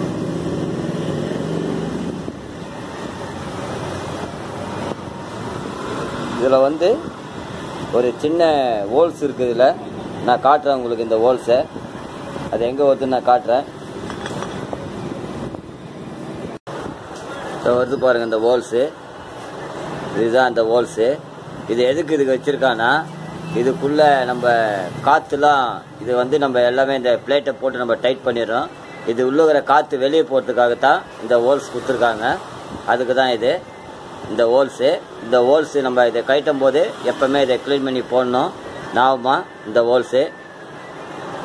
இதில் வந்து ஒரு சின்ன ஹோல்ஸ் இருக்குது இதில் நான் காட்டுறேன் உங்களுக்கு இந்த ஹோல்ஸை அது எங்கே வருதுன்னு நான் காட்டுறேன் இப்போ வருது பாருங்க இந்த ஹோல்ஸு இதுதான் அந்த ஹோல்ஸு இது எதுக்கு இதுக்கு வச்சுருக்கான்னா இதுக்குள்ளே நம்ம காற்றுலாம் இது வந்து நம்ம எல்லாமே இந்த பிளேட்டை போட்டு நம்ம டைட் பண்ணிடுறோம் இது உள்ள இருக்கிற காற்று வெளியே போகிறதுக்காகத்தான் இந்த ஹோல்ஸ் கொடுத்துருக்காங்க அதுக்கு தான் இது இந்த ஹோல்ஸு இந்த ஹோல்ஸு நம்ம இதை கட்டும் போது எப்போவுமே இதை க்ளீன் பண்ணி போடணும் ஞாபகமாக இந்த ஹோல்ஸு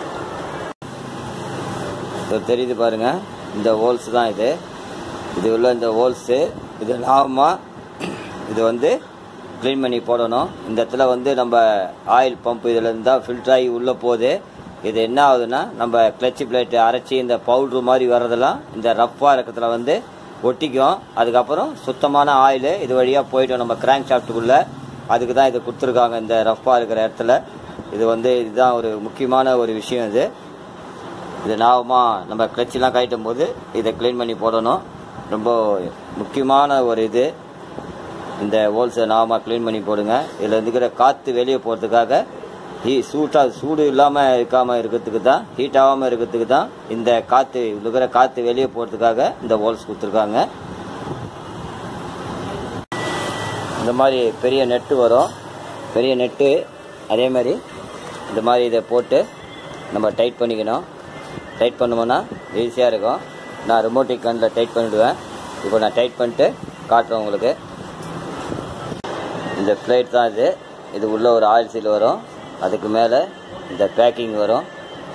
ஸோ தெரியுது பாருங்க இந்த ஹோல்ஸ் தான் இது இது உள்ள இந்த ஹோல்ஸு இது லாபமாக இது வந்து க்ளீன் பண்ணி போடணும் இந்த இடத்துல வந்து நம்ம ஆயில் பம்ப் இதில் இருந்தால் ஃபில்டர் ஆகி உள்ளே போகுது இது என்ன ஆகுதுன்னா நம்ம கிளட்ச் பிளேட் அரைச்சி இந்த பவுட்ரு மாதிரி வர்றதெல்லாம் இந்த ரஃப்பாக இருக்கிறதுல வந்து ஒட்டிக்கும் அதுக்கப்புறம் சுத்தமான ஆயில் இது வழியாக போயிட்டோம் நம்ம கிராங்க் ஷாஃப்ட்டுக்குள்ளே அதுக்கு தான் இது கொடுத்துருக்காங்க இந்த ரஃப்பாக இருக்கிற இடத்துல இது வந்து இதுதான் ஒரு முக்கியமான ஒரு விஷயம் இது இது ஞாபகமாக நம்ம கிளச்செலாம் கழட்டும் போது இதை க்ளீன் பண்ணி போடணும் ரொம்ப முக்கியமான ஒரு இது இந்த ஹோல்ஸை ஞாபகமாக க்ளீன் பண்ணி போடுங்க இதில் இருக்கிற காற்று வெளியே போகிறதுக்காக ஹீ சூட்டாக சூடு இல்லாமல் இருக்காமல் இருக்கிறதுக்கு தான் ஹீட் ஆகாமல் இருக்கிறதுக்கு தான் இந்த காற்று இருக்கிற காற்று வெளியே போகிறதுக்காக இந்த ஹோல்ஸ் கொடுத்துருக்காங்க இந்த மாதிரி பெரிய நெட்டு வரும் பெரிய நெட்டு அதே மாதிரி இந்த மாதிரி இதை போட்டு நம்ம டைட் பண்ணிக்கணும் டைட் பண்ணோம்னா ஈஸியாக இருக்கும் நான் ரிமோட்டிக் கண்ணில் டைட் பண்ணிவிடுவேன் இப்போ நான் டைட் பண்ணிட்டு காட்டுறேன் உங்களுக்கு இந்த பிளேட் தான் இது இது உள்ள ஒரு ஆயில் சீல் வரும் அதுக்கு மேலே இந்த பேக்கிங் வரும்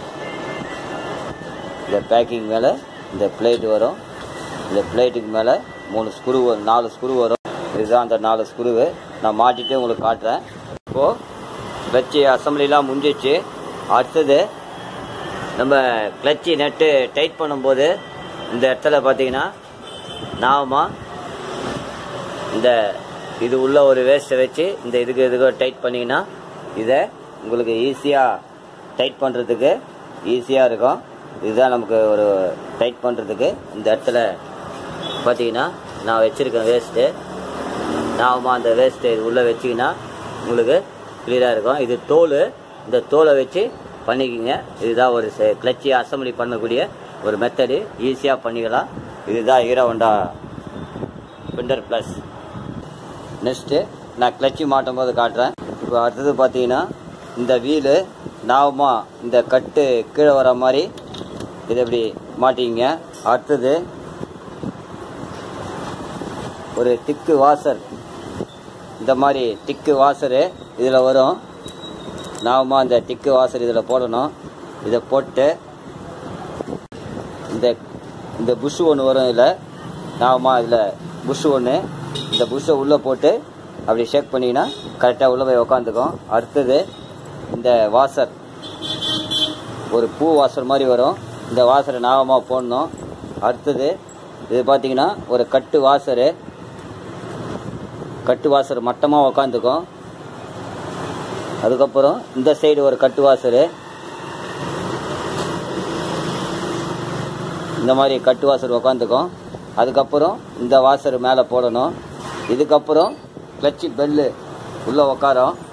இந்த பேக்கிங் மேலே இந்த பிளேட் வரும் இந்த பிளேட்டுக்கு மேலே மூணு ஸ்க்ரூ வரும் நாலு ஸ்க்ரூ வரும் இதுதான் அந்த நாலு ஸ்க்ரூவு நான் மாட்டிட்டு உங்களுக்கு காட்டுறேன் இப்போது கிளச்சி அசம்பிளிலாம் முடிஞ்சிச்சு அடுத்தது நம்ம கிளச்சி நெட்டு டைட் பண்ணும்போது இந்த இடத்துல பார்த்தீங்கன்னா நாம இந்த இது உள்ள ஒரு வேஸ்ட்டை வச்சு இந்த இதுக்கு இதுக்கு டைட் பண்ணிங்கன்னா இதை உங்களுக்கு ஈஸியாக டைட் பண்ணுறதுக்கு ஈஸியாக இருக்கும் இதுதான் நமக்கு ஒரு டைட் பண்ணுறதுக்கு இந்த இடத்துல பார்த்தீங்கன்னா நான் வச்சுருக்கேன் வேஸ்ட்டு நாம அந்த வேஸ்ட்டு இது உள்ளே வச்சிங்கன்னா உங்களுக்கு கிளியராக இருக்கும் இது தோல் இந்த தோலை வச்சு பண்ணிக்கிங்க இதுதான் ஒரு கிளச்சி அசம்பிளி பண்ணக்கூடிய ஒரு மெத்தடு ஈஸியாக பண்ணிக்கலாம் இதுதான் Hero Honda Splendor plus next நான் கிளச்சி மாட்டும் போது காட்டுறேன் இப்போ அடுத்தது பார்த்தீங்கன்னா இந்த வீலு நாவமாக இந்த கட்டு கீழே வர மாதிரி இதை இப்படி மாட்டிங்க அடுத்தது ஒரு திக்கு வாசர் இந்த மாதிரி திக்கு வாசரு இதில் வரும் நாம அந்த திக்கு வாசர் இதில் போடணும் இதை போட்டு இந்த இந்த புஷ் ஒன்று வரும் இதில் நாம இதில் புஷ் ஒன்று இந்த புஷ்ஷை உள்ளே போட்டு அப்படி ஷேக் பண்ணிங்கன்னா கரெக்டாக உள்ளே போய் உக்காந்துக்கும் அடுத்தது இந்த வாசர் ஒரு பூ வாசர் மாதிரி வரும் இந்த வாசரை நாகமாக போடணும் அடுத்தது இது பார்த்தீங்கன்னா ஒரு கட்டு வாசரு கட்டு வாசர் மட்டமாக உக்காந்துக்கும் அதுக்கப்புறம் இந்த சைடு ஒரு கட்டு வாசரு இந்த மாதிரி கட்டு வாசர் உக்காந்துக்கும் அதுக்கப்புறம் இந்த வாசர் மேலே போடணும் இதுக்கப்புறம் கிளச்சி பெல்லு உள்ளே உக்காரோம்